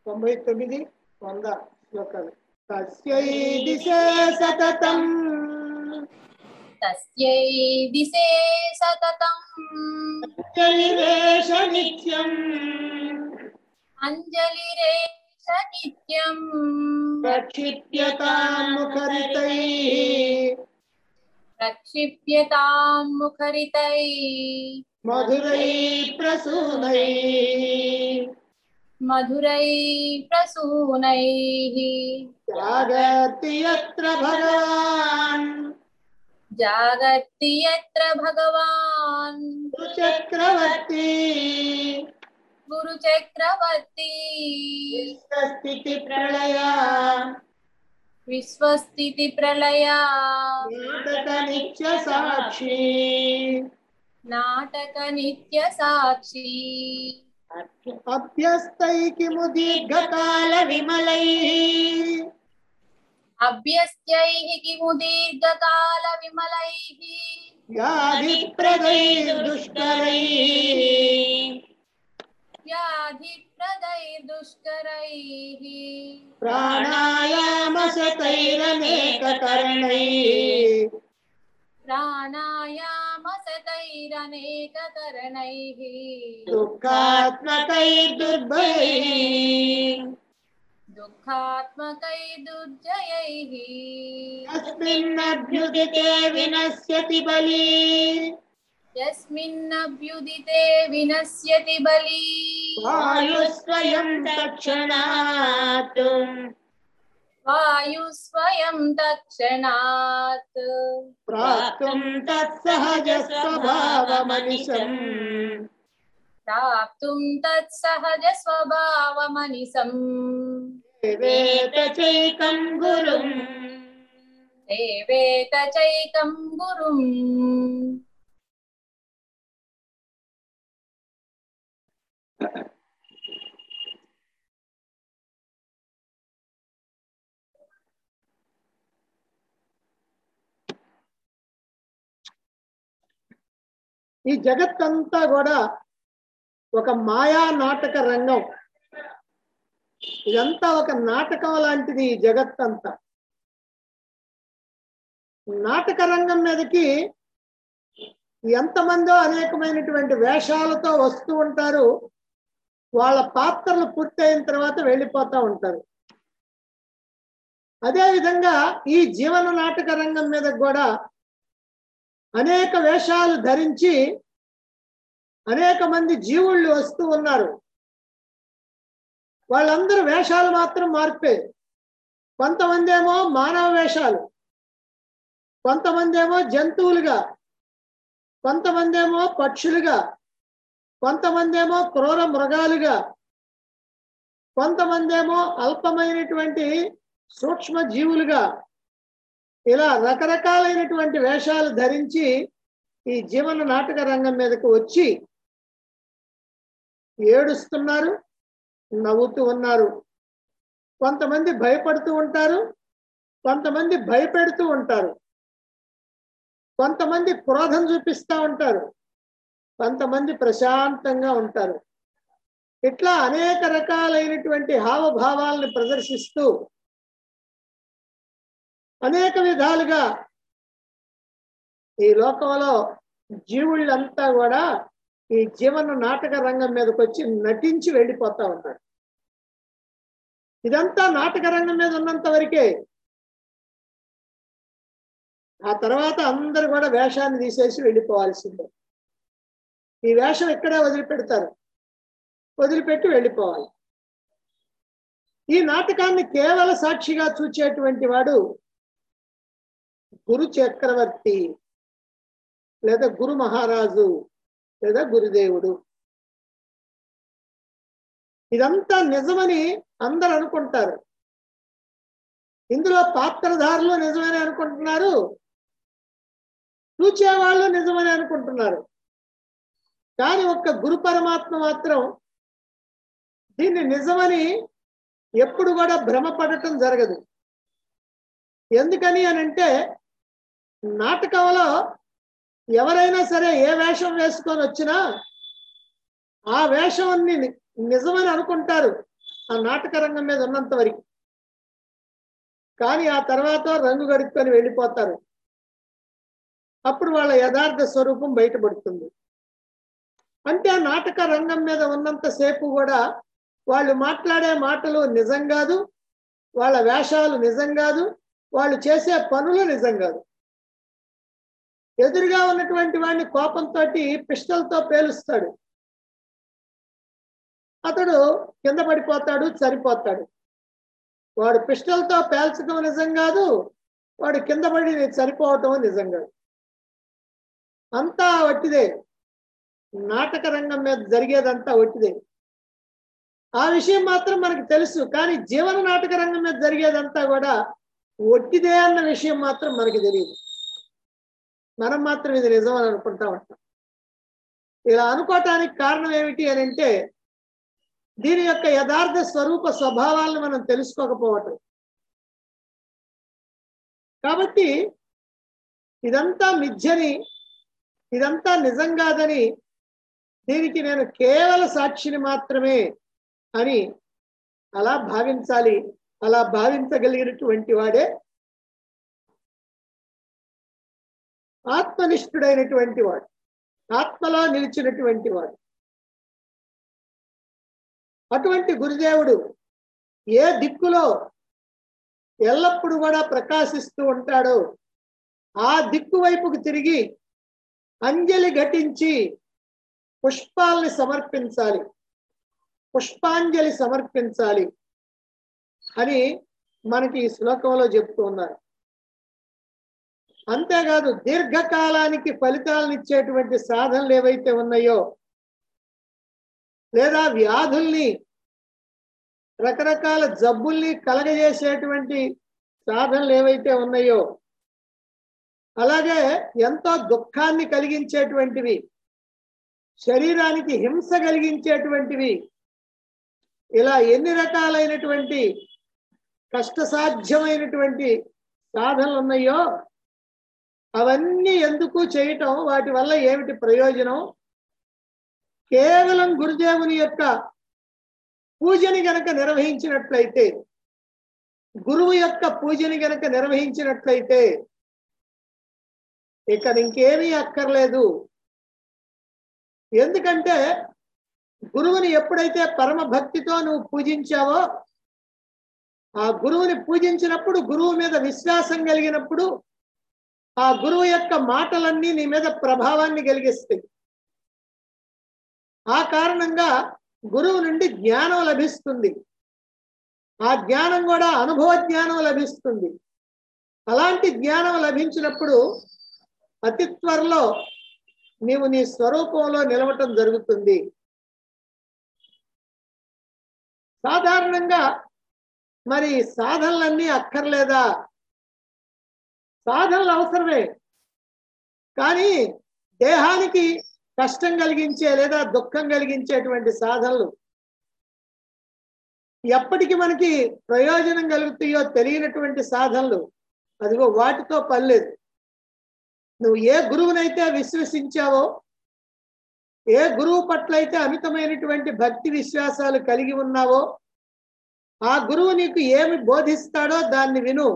తొంభై తొమ్మిది వంద శ్లోకాలు తస్యై దిశే సతతం తస్యై దిశే సతతం జలిరేష నిత్యం అంజలిరేష నిత్యం ప్రక్షిప్యతాం ముఖరితై ప్రక్షిప్యతాం ముఖరితై మధురై ప్రసూనై మధురై ప్రసూనైః జాగర్తి యత్ర భగవాన్ జాగర్తి యత్ర భగవాన్ చక్రవర్తి గురు చక్రవర్తి స్థితి ప్రళయ విశ్వస్థితి ప్రళయ నాటక నిత్య సాక్షి నాటక నిత్య సాక్షి అభ్యస్తైకి దీర్ఘకాల విమలై అభ్యస్యైః కిము దీర్ఘకాల విమలైః వ్యాధి ప్రదైర్దుష్కరై వ్యాధిప్రदैर्దుష్కరైः ప్రాణాయామ శతైరనేక కరణై ప్రాణాయామసతైరనేకకరణైः దుఃఖాత్మకై దుర్భై దుఃఖాత్మకైర్దుర్జయైः తస్మిన్నభ్యుదితే వినశ్యతి బలి యస్మిన్నభ్యుదితే వినశ్యతి బలి వాయుస్వయం తక్షణాత్ వాయు స్వయం తక్షణాత్ ప్రాప్తుం తత్సహజ స్వభావమనిశం ప్రాప్తుం తత్సహజ స్వభావమనిసం వేద చైకం గురుం దేవేత చైకం గురుం ఈ జగత్తంతా కూడా ఒక మాయా నాటక రంగం ఇదంతా ఒక నాటకం లాంటిది ఈ జగత్తంతా నాటక రంగం మీదకి ఎంతమందో అనేకమైనటువంటి వేషాలతో వస్తూ ఉంటారు వాళ్ళ పాత్రలు పూర్తయిన తర్వాత వెళ్ళిపోతూ ఉంటారు అదే విధంగా ఈ జీవన నాటక రంగం మీద కూడా అనేక వేషాలు ధరించి అనేక మంది జీవుళ్ళు వస్తూ ఉన్నారు వాళ్ళందరూ వేషాలు మాత్రం మార్పే కొంతమంది ఏమో మానవ వేషాలు కొంతమంది ఏమో జంతువులుగా కొంతమంది ఏమో పక్షులుగా కొంతమంది ఏమో క్రూర మృగాలుగా కొంతమంది ఏమో అల్పమైనటువంటి సూక్ష్మ జీవులుగా ఇలా రకరకాలైనటువంటి వేషాలు ధరించి ఈ జీవన నాటక రంగం మీదకు వచ్చి ఏడుస్తున్నారు నవ్వుతూ ఉన్నారు కొంతమంది భయపడుతూ ఉంటారు కొంతమంది భయపెడుతూ ఉంటారు కొంతమంది క్రోధం చూపిస్తూ ఉంటారు కొంతమంది ప్రశాంతంగా ఉంటారు ఇట్లా అనేక రకాలైనటువంటి హావభావాలను ప్రదర్శిస్తూ అనేక విధాలుగా ఈ లోకంలో జీవుళ్ళంతా కూడా ఈ జీవన నాటక రంగం మీదకి వచ్చి నటించి వెళ్ళిపోతా ఉన్నారు ఇదంతా నాటక రంగం మీద ఉన్నంత వరకే ఆ తర్వాత అందరు కూడా వేషాన్ని తీసేసి వెళ్ళిపోవాల్సిందే ఈ వేషం ఇక్కడే వదిలిపెడతారు వదిలిపెట్టి వెళ్ళిపోవాలి ఈ నాటకాన్ని కేవల సాక్షిగా చూచేటువంటి వాడు గురు చక్రవర్తి లేదా గురు మహారాజు లేదా గురుదేవుడు ఇదంతా నిజమని అందరు అనుకుంటారు ఇందులో పాత్రధారులు నిజమని అనుకుంటున్నారు చూచేవాళ్ళు నిజమని అనుకుంటున్నారు కానీ ఒక్క గురు పరమాత్మ మాత్రం దీన్ని నిజమని ఎప్పుడు కూడా భ్రమపడటం జరగదు ఎందుకని అని అంటే నాటకంలో ఎవరైనా సరే ఏ వేషం వేసుకొని వచ్చినా ఆ వేషాన్ని ని- నిజమని అనుకుంటారు ఆ నాటక రంగం మీద ఉన్నంత వరకు కానీ ఆ తర్వాత రంగు గడుక్కొని వెళ్ళిపోతారు అప్పుడు వాళ్ళ యథార్థ స్వరూపం బయటపడుతుంది అంటే ఆ నాటక రంగం మీద ఉన్నంతసేపు కూడా వాళ్ళు మాట్లాడే మాటలు నిజం కాదు వాళ్ళ వేషాలు నిజం కాదు వాళ్ళు చేసే పనులు నిజం కాదు ఎదురుగా ఉన్నటువంటి వాడిని కోపంతో పిస్టల్తో పేలుస్తాడు అతడు కింద పడిపోతాడు చనిపోతాడు వాడు పిస్టల్తో పేల్చడం నిజం కాదు వాడు కింద పడి చనిపోవటం నిజం కాదు అంతా వట్టిదే నాటక రంగం మీద జరిగేదంతా వట్టిదే ఆ విషయం మాత్రం మనకు తెలుసు కానీ జీవన నాటక రంగం మీద జరిగేదంతా కూడా ఒట్టిదే అన్న విషయం మాత్రం మనకి తెలియదు మనం మాత్రం ఇది నిజం అని అనుకుంటా ఉంటాం ఇలా అనుకోవటానికి కారణం ఏమిటి అని అంటే దీని యొక్క యథార్థ స్వరూప స్వభావాలను మనం తెలుసుకోకపోవటం కాబట్టి ఇదంతా మిథ్యని ఇదంతా నిజం కాదని దీనికి నేను కేవల సాక్షిని మాత్రమే అని అలా భావించాలి అలా భావించగలిగినటువంటి వాడే ఆత్మనిష్ఠుడైనటువంటి వాడు ఆత్మలో నిలిచినటువంటి వాడు అటువంటి గురుదేవుడు ఏ దిక్కులో ఎల్లప్పుడూ కూడా ప్రకాశిస్తూ ఉంటాడో ఆ దిక్కు వైపుకు తిరిగి అంజలి ఘటించి పుష్పాల్ని సమర్పించాలి పుష్పాంజలి సమర్పించాలి అని మనకి ఈ శ్లోకంలో చెప్తూ ఉన్నారు అంతేకాదు దీర్ఘకాలానికి ఫలితాలను ఇచ్చేటువంటి సాధనలు ఏవైతే ఉన్నాయో లేదా వ్యాధుల్ని రకరకాల జబ్బుల్ని కలగజేసేటువంటి సాధనలు ఏవైతే ఉన్నాయో అలాగే ఎంతో దుఃఖాన్ని కలిగించేటువంటివి శరీరానికి హింస కలిగించేటువంటివి ఇలా ఎన్ని రకాలైనటువంటి కష్టసాధ్యమైనటువంటి సాధనలు ఉన్నాయో అవన్నీ ఎందుకు చేయటం వాటి వల్ల ఏమిటి ప్రయోజనం కేవలం గురుదేవుని యొక్క పూజని గనక నిర్వహించినట్లయితే గురువు యొక్క పూజని గనక నిర్వహించినట్లయితే ఇక్కడ ఇంకేమీ అక్కర్లేదు ఎందుకంటే గురువుని ఎప్పుడైతే పరమ భక్తితో నువ్వు పూజించావో ఆ గురువుని పూజించినప్పుడు గురువు మీద విశ్వాసం కలిగినప్పుడు ఆ గురువు యొక్క మాటలన్నీ నీ మీద ప్రభావాన్ని కలిగిస్తాయి ఆ కారణంగా గురువు నుండి జ్ఞానం లభిస్తుంది ఆ జ్ఞానం కూడా అనుభవ జ్ఞానం లభిస్తుంది అలాంటి జ్ఞానం లభించినప్పుడు అతి త్వరలో నీవు నీ స్వరూపంలో నిలవటం జరుగుతుంది సాధారణంగా మరి సాధనలన్నీ అక్కర్లేదా సాధనలు అవసరమే కానీ దేహానికి కష్టం కలిగించే లేదా దుఃఖం కలిగించేటువంటి సాధనలు ఎప్పటికి మనకి ప్రయోజనం కలుగుతాయో తెలియనటువంటి సాధనలు అదిగో వాటితో పనిలేదు నువ్వు ఏ గురువునైతే విశ్వసించావో ఏ గురువు పట్ల అయితే అమితమైనటువంటి భక్తి విశ్వాసాలు కలిగి ఉన్నావో ఆ గురువు నీకు ఏమి బోధిస్తాడో దాన్ని విను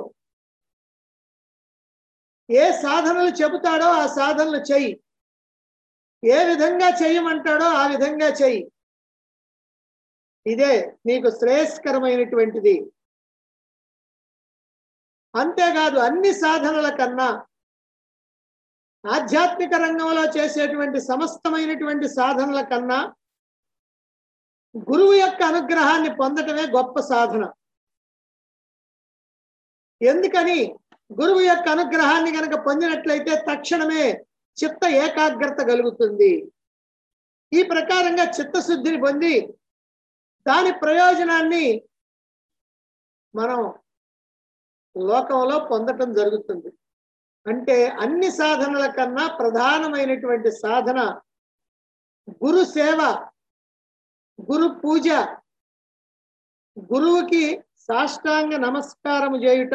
ఏ సాధనలు చెబుతాడో ఆ సాధనలు చెయ్యి ఏ విధంగా చెయ్యమంటాడో ఆ విధంగా చెయ్యి ఇదే నీకు శ్రేయస్కరమైనటువంటిది అంతేకాదు అన్ని సాధనల కన్నా ఆధ్యాత్మిక రంగంలో చేసేటువంటి సమస్తమైనటువంటి సాధనల కన్నా గురువు యొక్క అనుగ్రహాన్ని పొందటమే గొప్ప సాధన ఎందుకని గురువు యొక్క అనుగ్రహాన్ని గనక పొందినట్లయితే తక్షణమే చిత్త ఏకాగ్రత కలుగుతుంది ఈ ప్రకారంగా చిత్తశుద్ధిని పొంది దాని ప్రయోజనాన్ని మనం లోకంలో పొందటం జరుగుతుంది అంటే అన్ని సాధనల కన్నా ప్రధానమైనటువంటి సాధన గురు సేవ గురు పూజ గురువుకి సాష్టాంగ నమస్కారము చేయుట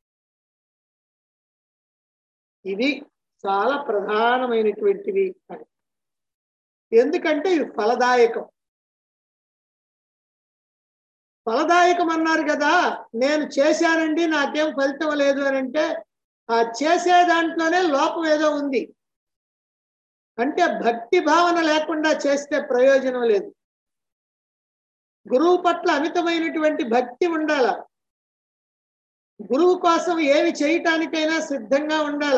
ఇవి చాలా ప్రధానమైనటువంటివి అని ఎందుకంటే ఇవి ఫలదాయకం ఫలదాయకం అన్నారు కదా నేను చేశానండి నాకేం ఫలితం లేదు అని అంటే ఆ చేసే దాంట్లోనే లోపం ఏదో ఉంది అంటే భక్తి భావన లేకుండా చేస్తే ప్రయోజనం లేదు గురువు పట్ల అమితమైనటువంటి భక్తి ఉండాల గురువు కోసం ఏమి చేయటానికైనా సిద్ధంగా ఉండాల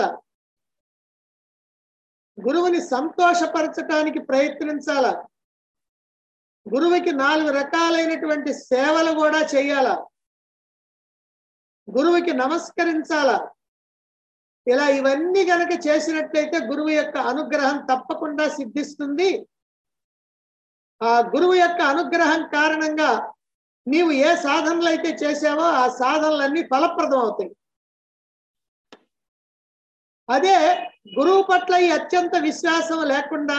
గురువుని సంతోషపరచటానికి ప్రయత్నించాల గురువుకి నాలుగు రకాలైనటువంటి సేవలు కూడా చేయాల గురువుకి నమస్కరించాలా ఇలా ఇవన్నీ గనక చేసినట్లయితే గురువు యొక్క అనుగ్రహం తప్పకుండా సిద్ధిస్తుంది ఆ గురువు యొక్క అనుగ్రహం కారణంగా నీవు ఏ సాధనలు అయితే చేసావో ఆ సాధనలన్నీ ఫలప్రదం అవుతాయి అదే గురువు పట్ల ఈ అత్యంత విశ్వాసం లేకుండా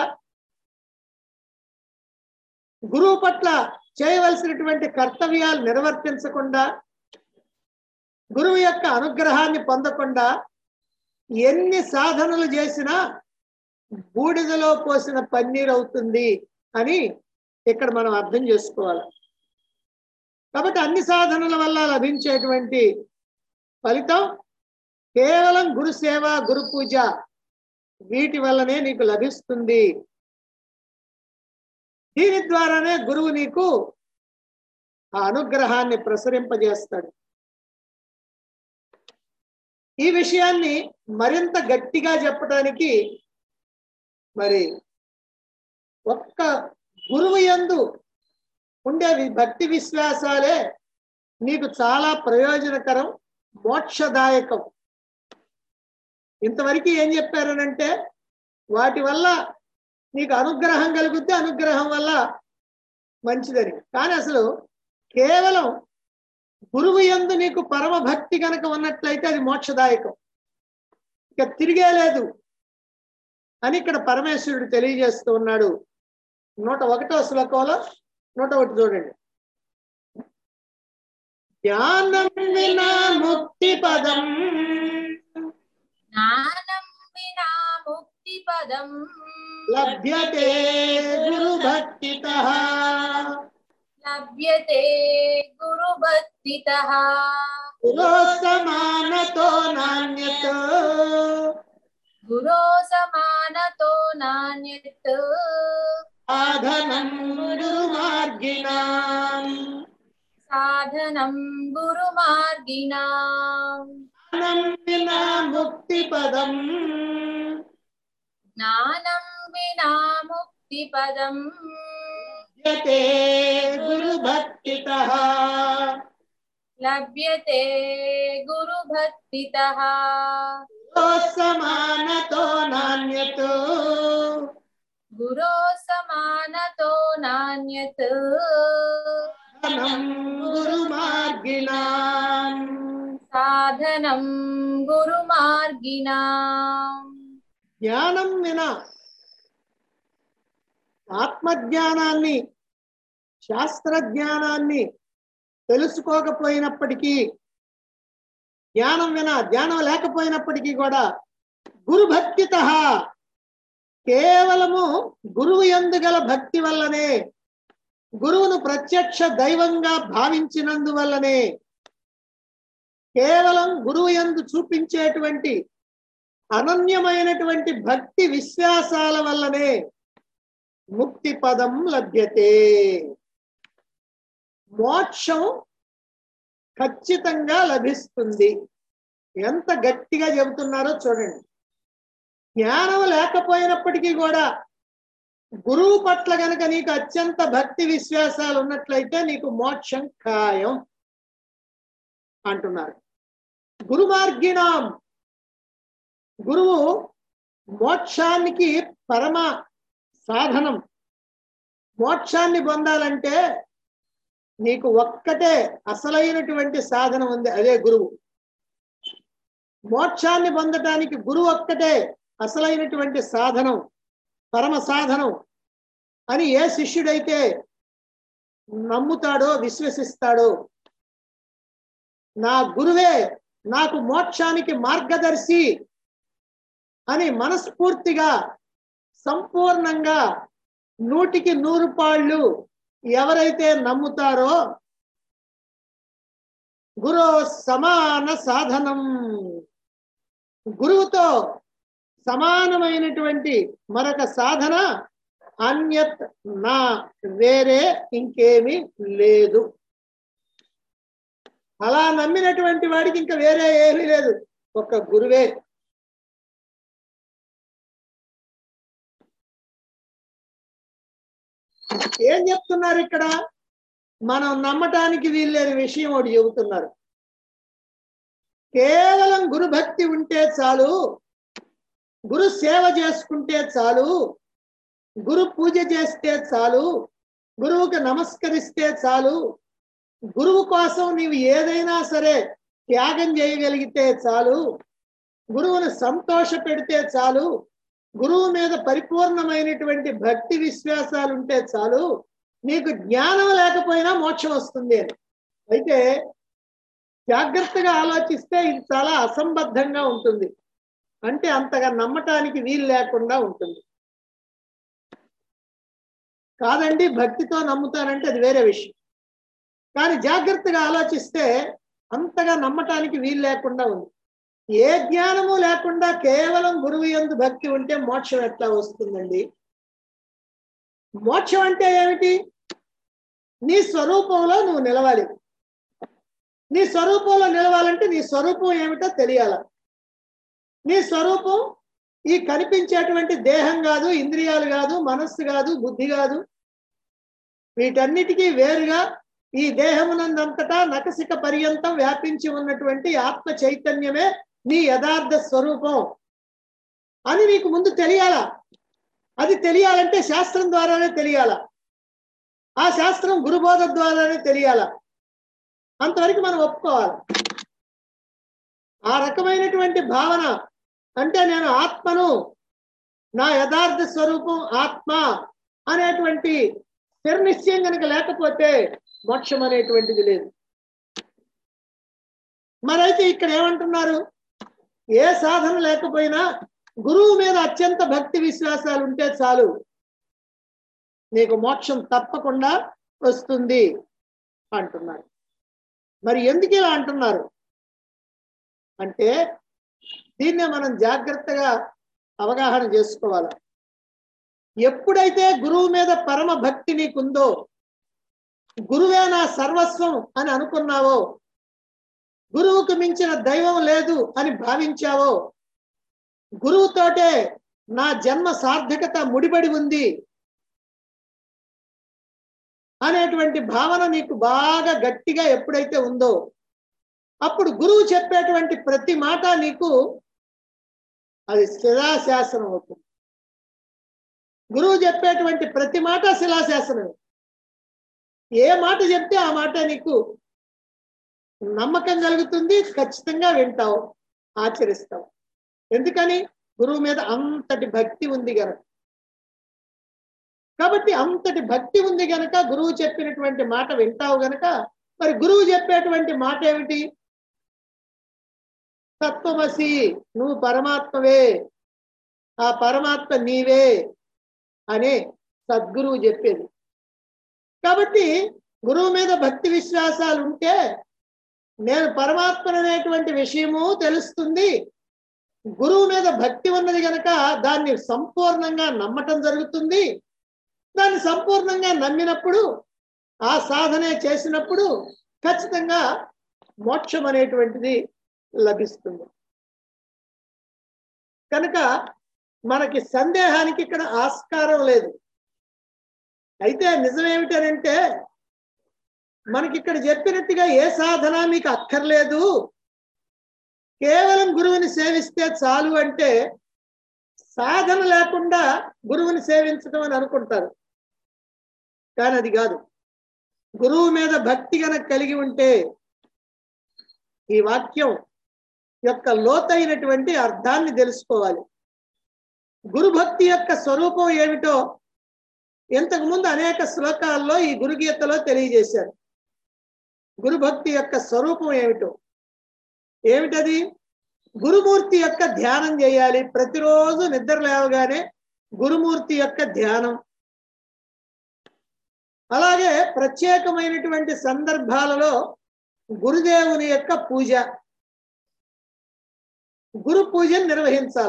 గురువు పట్ల చేయవలసినటువంటి కర్తవ్యాలు నిర్వర్తించకుండా గురువు యొక్క అనుగ్రహాన్ని పొందకుండా ఎన్ని సాధనలు చేసినా బూడిదలో పోసిన పన్నీర్ అవుతుంది అని ఇక్కడ మనం అర్థం చేసుకోవాలి కాబట్టి అన్ని సాధనల వల్ల లభించేటువంటి ఫలితం కేవలం గురు సేవ గురు పూజ వీటి వల్లనే నీకు లభిస్తుంది దీని ద్వారానే గురువు నీకు ఆ అనుగ్రహాన్ని ప్రసరింపజేస్తాడు ఈ విషయాన్ని మరింత గట్టిగా చెప్పడానికి మరి ఒక్క గురువు యందు ఉండే వి- భక్తి విశ్వాసాలే నీకు చాలా ప్రయోజనకరం మోక్షదాయకం ఇంతవరకు ఏం చెప్పారనంటే వాటి వల్ల నీకు అనుగ్రహం కలుగుద్ది అనుగ్రహం వల్ల మంచిదని కానీ అసలు కేవలం గురువు యందు నీకు పరమ భక్తి కనుక ఉన్నట్లయితే అది మోక్షదాయకం ఇక తిరిగే లేదు అని ఇక్కడ పరమేశ్వరుడు తెలియజేస్తూ ఉన్నాడు నూట ఒకటో శ్లోకంలో నూట ఒకటి చూడండి జ్ఞానం వినా ముక్తి పదం జ్ఞానం వినా ముక్తి పదం లభ్యతే గురు భక్తిత లభ్యతే గురు భక్తిత గురో సమానతో నాణ్యత గురో సమానతో నాణ్యత్ సాధనం గురు మార్గిణాం సాధనం గురు మార్గిణా జ్ఞానం వినా ముక్తి పదం జ్ఞానం వినా ముక్తి పదం లభ్యతే గురు భక్తిత లభ్యతే గురు భక్తిత సమానతో నాణ్యతో గురో సమానతో నాణ్యత్ ధనం గురు మార్గిణాం సాధనం గురు మార్గిణా జ్ఞానం వినా ఆత్మజ్ఞానాన్ని శాస్త్ర జ్ఞానాన్ని తెలుసుకోకపోయినప్పటికీ జ్ఞానం వినా జ్ఞానం లేకపోయినప్పటికీ కూడా గురు భక్తిత కేవలము గురువు యందు గల భక్తి వల్లనే గురువును ప్రత్యక్ష దైవంగా భావించినందువల్లనే కేవలం గురువు యందు చూపించేటువంటి అనన్యమైనటువంటి భక్తి విశ్వాసాల వల్లనే ముక్తి పదం లభ్యతే మోక్షం ఖచ్చితంగా లభిస్తుంది ఎంత గట్టిగా చెబుతున్నారో చూడండి జ్ఞానం లేకపోయినప్పటికీ కూడా గురువు పట్ల గనక నీకు అత్యంత భక్తి విశ్వాసాలు ఉన్నట్లయితే నీకు మోక్షం ఖాయం అంటున్నారు గురు మార్గిణాం గురువు మోక్షానికి పరమ సాధనం మోక్షాన్ని పొందాలంటే నీకు ఒక్కటే అసలైనటువంటి సాధనం ఉంది అదే గురువు మోక్షాన్ని పొందటానికి గురువు ఒక్కటే అసలైనటువంటి సాధనం పరమ సాధనం అని ఏ శిష్యుడైతే నమ్ముతాడో విశ్వసిస్తాడో నా గురువే నాకు మోక్షానికి మార్గదర్శి అని మనస్ఫూర్తిగా సంపూర్ణంగా నూటికి నూరు పాళ్ళు ఎవరైతే నమ్ముతారో గురు సమాన సాధనం గురువుతో సమానమైనటువంటి మరొక సాధన అన్యత్ నా వేరే ఇంకేమీ లేదు అలా నమ్మినటువంటి వాడికి ఇంకా వేరే ఏమీ లేదు ఒక గురువే ఏం చెప్తున్నారు ఇక్కడ మనం నమ్మటానికి వీల్లేని విషయం ఒకటి చెబుతున్నారు కేవలం గురు భక్తి ఉంటే చాలు గురు సేవ చేసుకుంటే చాలు గురు పూజ చేస్తే చాలు గురువుకి నమస్కరిస్తే చాలు గురువు కోసం నీవు ఏదైనా సరే త్యాగం చేయగలిగితే చాలు గురువును సంతోష పెడితే చాలు గురువు మీద పరిపూర్ణమైనటువంటి భక్తి విశ్వాసాలు ఉంటే చాలు నీకు జ్ఞానం లేకపోయినా మోక్షం వస్తుంది అని అయితే జాగ్రత్తగా ఆలోచిస్తే ఇది చాలా అసంబద్ధంగా ఉంటుంది అంటే అంతగా నమ్మటానికి వీలు లేకుండా ఉంటుంది కాదండి భక్తితో నమ్ముతానంటే అది వేరే విషయం కానీ జాగ్రత్తగా ఆలోచిస్తే అంతగా నమ్మటానికి వీలు లేకుండా ఉంది ఏ జ్ఞానము లేకుండా కేవలం గురువు ఎందు భక్తి ఉంటే మోక్షం ఎట్లా వస్తుందండి మోక్షం అంటే ఏమిటి నీ స్వరూపంలో నువ్వు నిలవాలి నీ స్వరూపంలో నిలవాలంటే నీ స్వరూపం ఏమిటో తెలియాల నీ స్వరూపం ఈ కనిపించేటువంటి దేహం కాదు ఇంద్రియాలు కాదు మనస్సు కాదు బుద్ధి కాదు వీటన్నిటికీ వేరుగా ఈ దేహమునందంతటా నకసిక పర్యంతం వ్యాపించి ఉన్నటువంటి ఆత్మ చైతన్యమే నీ యథార్థ స్వరూపం అని నీకు ముందు తెలియాలా అది తెలియాలంటే శాస్త్రం ద్వారానే తెలియాల ఆ శాస్త్రం గురుబోధ ద్వారానే తెలియాల అంతవరకు మనం ఒప్పుకోవాలి ఆ రకమైనటువంటి భావన అంటే నేను ఆత్మను నా యథార్థ స్వరూపం ఆత్మ అనేటువంటి స్థిర నిశ్చయం కనుక లేకపోతే మోక్షం అనేటువంటిది లేదు మరైతే ఇక్కడ ఏమంటున్నారు ఏ సాధన లేకపోయినా గురువు మీద అత్యంత భక్తి విశ్వాసాలు ఉంటే చాలు నీకు మోక్షం తప్పకుండా వస్తుంది అంటున్నారు మరి ఎందుకు ఇలా అంటున్నారు అంటే దీన్నే మనం జాగ్రత్తగా అవగాహన చేసుకోవాలి ఎప్పుడైతే గురువు మీద పరమ భక్తి నీకుందో గురువే నా సర్వస్వం అని అనుకున్నావో గురువుకు మించిన దైవం లేదు అని భావించావో గురువుతోటే నా జన్మ సార్థకత ముడిపడి ఉంది అనేటువంటి భావన నీకు బాగా గట్టిగా ఎప్పుడైతే ఉందో అప్పుడు గురువు చెప్పేటువంటి ప్రతి మాట నీకు అది శిలాశాసనం అవుతుంది గురువు చెప్పేటువంటి ప్రతి మాట శిలాశాసనమే ఏ మాట చెప్తే ఆ మాట నీకు నమ్మకం కలుగుతుంది ఖచ్చితంగా వింటావు ఆచరిస్తావు ఎందుకని గురువు మీద అంతటి భక్తి ఉంది గనక కాబట్టి అంతటి భక్తి ఉంది గనక గురువు చెప్పినటువంటి మాట వింటావు గనక మరి గురువు చెప్పేటువంటి మాట ఏమిటి తత్వమసి నువ్వు పరమాత్మవే ఆ పరమాత్మ నీవే అనే సద్గురువు చెప్పేది కాబట్టి గురువు మీద భక్తి విశ్వాసాలు ఉంటే నేను పరమాత్మ అనేటువంటి విషయము తెలుస్తుంది గురువు మీద భక్తి ఉన్నది గనక దాన్ని సంపూర్ణంగా నమ్మటం జరుగుతుంది దాన్ని సంపూర్ణంగా నమ్మినప్పుడు ఆ సాధనే చేసినప్పుడు ఖచ్చితంగా మోక్షం అనేటువంటిది లభిస్తుంది కనుక మనకి సందేహానికి ఇక్కడ ఆస్కారం లేదు అయితే నిజమేమిటనంటే మనకి ఇక్కడ చెప్పినట్టుగా ఏ సాధన మీకు అక్కర్లేదు కేవలం గురువుని సేవిస్తే చాలు అంటే సాధన లేకుండా గురువుని సేవించడం అని అనుకుంటారు కానీ అది కాదు గురువు మీద భక్తి గనక కలిగి ఉంటే ఈ వాక్యం యొక్క లోతైనటువంటి అర్థాన్ని తెలుసుకోవాలి గురుభక్తి యొక్క స్వరూపం ఏమిటో ఇంతకు ముందు అనేక శ్లోకాల్లో ఈ గురుగీతలో తెలియజేశారు గురుభక్తి యొక్క స్వరూపం ఏమిటో ఏమిటది గురుమూర్తి యొక్క ధ్యానం చేయాలి ప్రతిరోజు నిద్ర లేవగానే గురుమూర్తి యొక్క ధ్యానం అలాగే ప్రత్యేకమైనటువంటి సందర్భాలలో గురుదేవుని యొక్క పూజ గురు పూజను నిర్వహించాల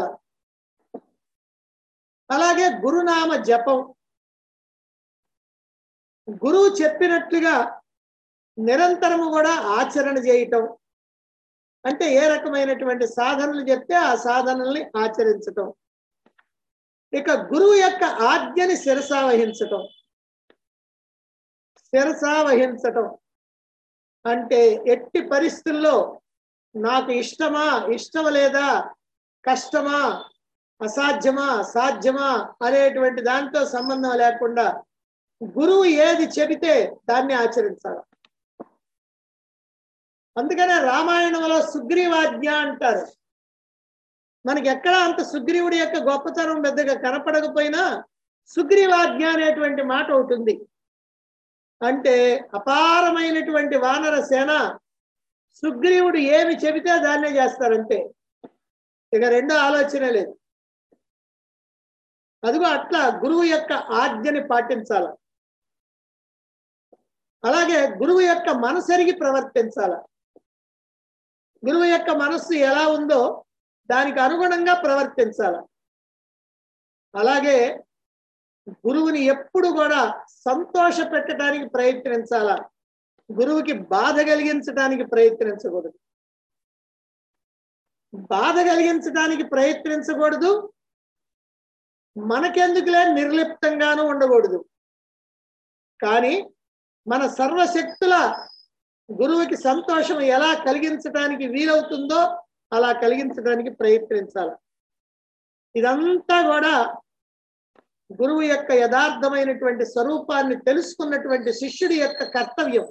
అలాగే గురునామ జపం గురువు చెప్పినట్లుగా నిరంతరము కూడా ఆచరణ చేయటం అంటే ఏ రకమైనటువంటి సాధనలు చెప్తే ఆ సాధనల్ని ఆచరించటం ఇక గురువు యొక్క ఆజ్ఞని శిరసా వహించటం శిరసా వహించటం అంటే ఎట్టి పరిస్థితుల్లో నాకు ఇష్టమా ఇష్టం లేదా కష్టమా అసాధ్యమా సాధ్యమా అనేటువంటి దాంతో సంబంధం లేకుండా గురువు ఏది చెబితే దాన్ని ఆచరించాలి అందుకనే రామాయణంలో సుగ్రీవాజ్ఞ అంటారు మనకి ఎక్కడ అంత సుగ్రీవుడి యొక్క గొప్పతనం పెద్దగా కనపడకపోయినా సుగ్రీవాజ్ఞ అనేటువంటి మాట ఒకటి ఉంది అంటే అపారమైనటువంటి వానర సేన సుగ్రీవుడు ఏమి చెబితే దాన్నే చేస్తారంతే ఇక రెండో ఆలోచన లేదు అదిగో అట్లా గురువు యొక్క ఆజ్ఞని పాటించాల అలాగే గురువు యొక్క మనసరిగి ప్రవర్తించాల గురువు యొక్క మనస్సు ఎలా ఉందో దానికి అనుగుణంగా ప్రవర్తించాల అలాగే గురువుని ఎప్పుడు కూడా సంతోష పెట్టడానికి ప్రయత్నించాల గురువుకి బాధ కలిగించడానికి ప్రయత్నించకూడదు బాధ కలిగించడానికి ప్రయత్నించకూడదు మనకెందుకులే నిర్లిప్తంగానూ ఉండకూడదు కానీ మన సర్వశక్తుల గురువుకి సంతోషం ఎలా కలిగించడానికి వీలవుతుందో అలా కలిగించడానికి ప్రయత్నించాలి ఇదంతా కూడా గురువు యొక్క యథార్థమైనటువంటి స్వరూపాన్ని తెలుసుకున్నటువంటి శిష్యుడి యొక్క కర్తవ్యం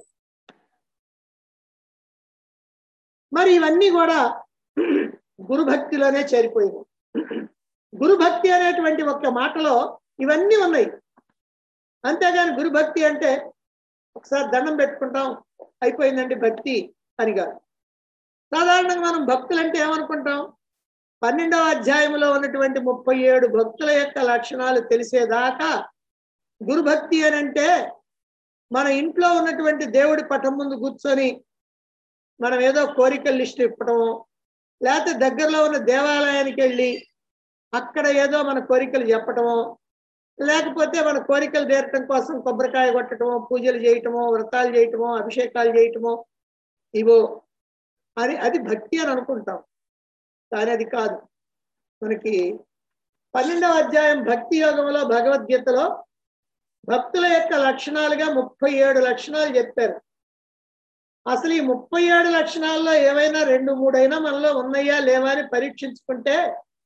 మరి ఇవన్నీ కూడా గురుభక్తిలోనే చేరిపోయింది గురుభక్తి అనేటువంటి ఒక్క మాటలో ఇవన్నీ ఉన్నాయి అంతేగాని గురుభక్తి అంటే ఒకసారి దండం పెట్టుకుంటాం అయిపోయిందండి భక్తి అని కాదు సాధారణంగా మనం భక్తులు అంటే ఏమనుకుంటాం పన్నెండవ అధ్యాయంలో ఉన్నటువంటి ముప్పై ఏడు భక్తుల యొక్క లక్షణాలు తెలిసేదాకా గురుభక్తి అని అంటే మన ఇంట్లో ఉన్నటువంటి దేవుడి పటం ముందు కూర్చొని మనం ఏదో కోరికల లిస్ట్ ఇప్పటము లేకపోతే దగ్గరలో ఉన్న దేవాలయానికి వెళ్ళి అక్కడ ఏదో మన కోరికలు చెప్పటమో లేకపోతే మన కోరికలు తీరటం కోసం కొబ్బరికాయ కొట్టడమో పూజలు చేయటమో వ్రతాలు చేయటమో అభిషేకాలు చేయటమో ఇవో అని అది భక్తి అని అనుకుంటాం కానీ అది కాదు మనకి పన్నెండవ అధ్యాయం భక్తి యోగంలో భగవద్గీతలో భక్తుల యొక్క లక్షణాలుగా ముప్పై ఏడు లక్షణాలు చెప్పారు అసలు ఈ ముప్పై ఏడు లక్షణాల్లో ఏవైనా రెండు మూడైనా మనలో ఉన్నాయా లేవా అని పరీక్షించుకుంటే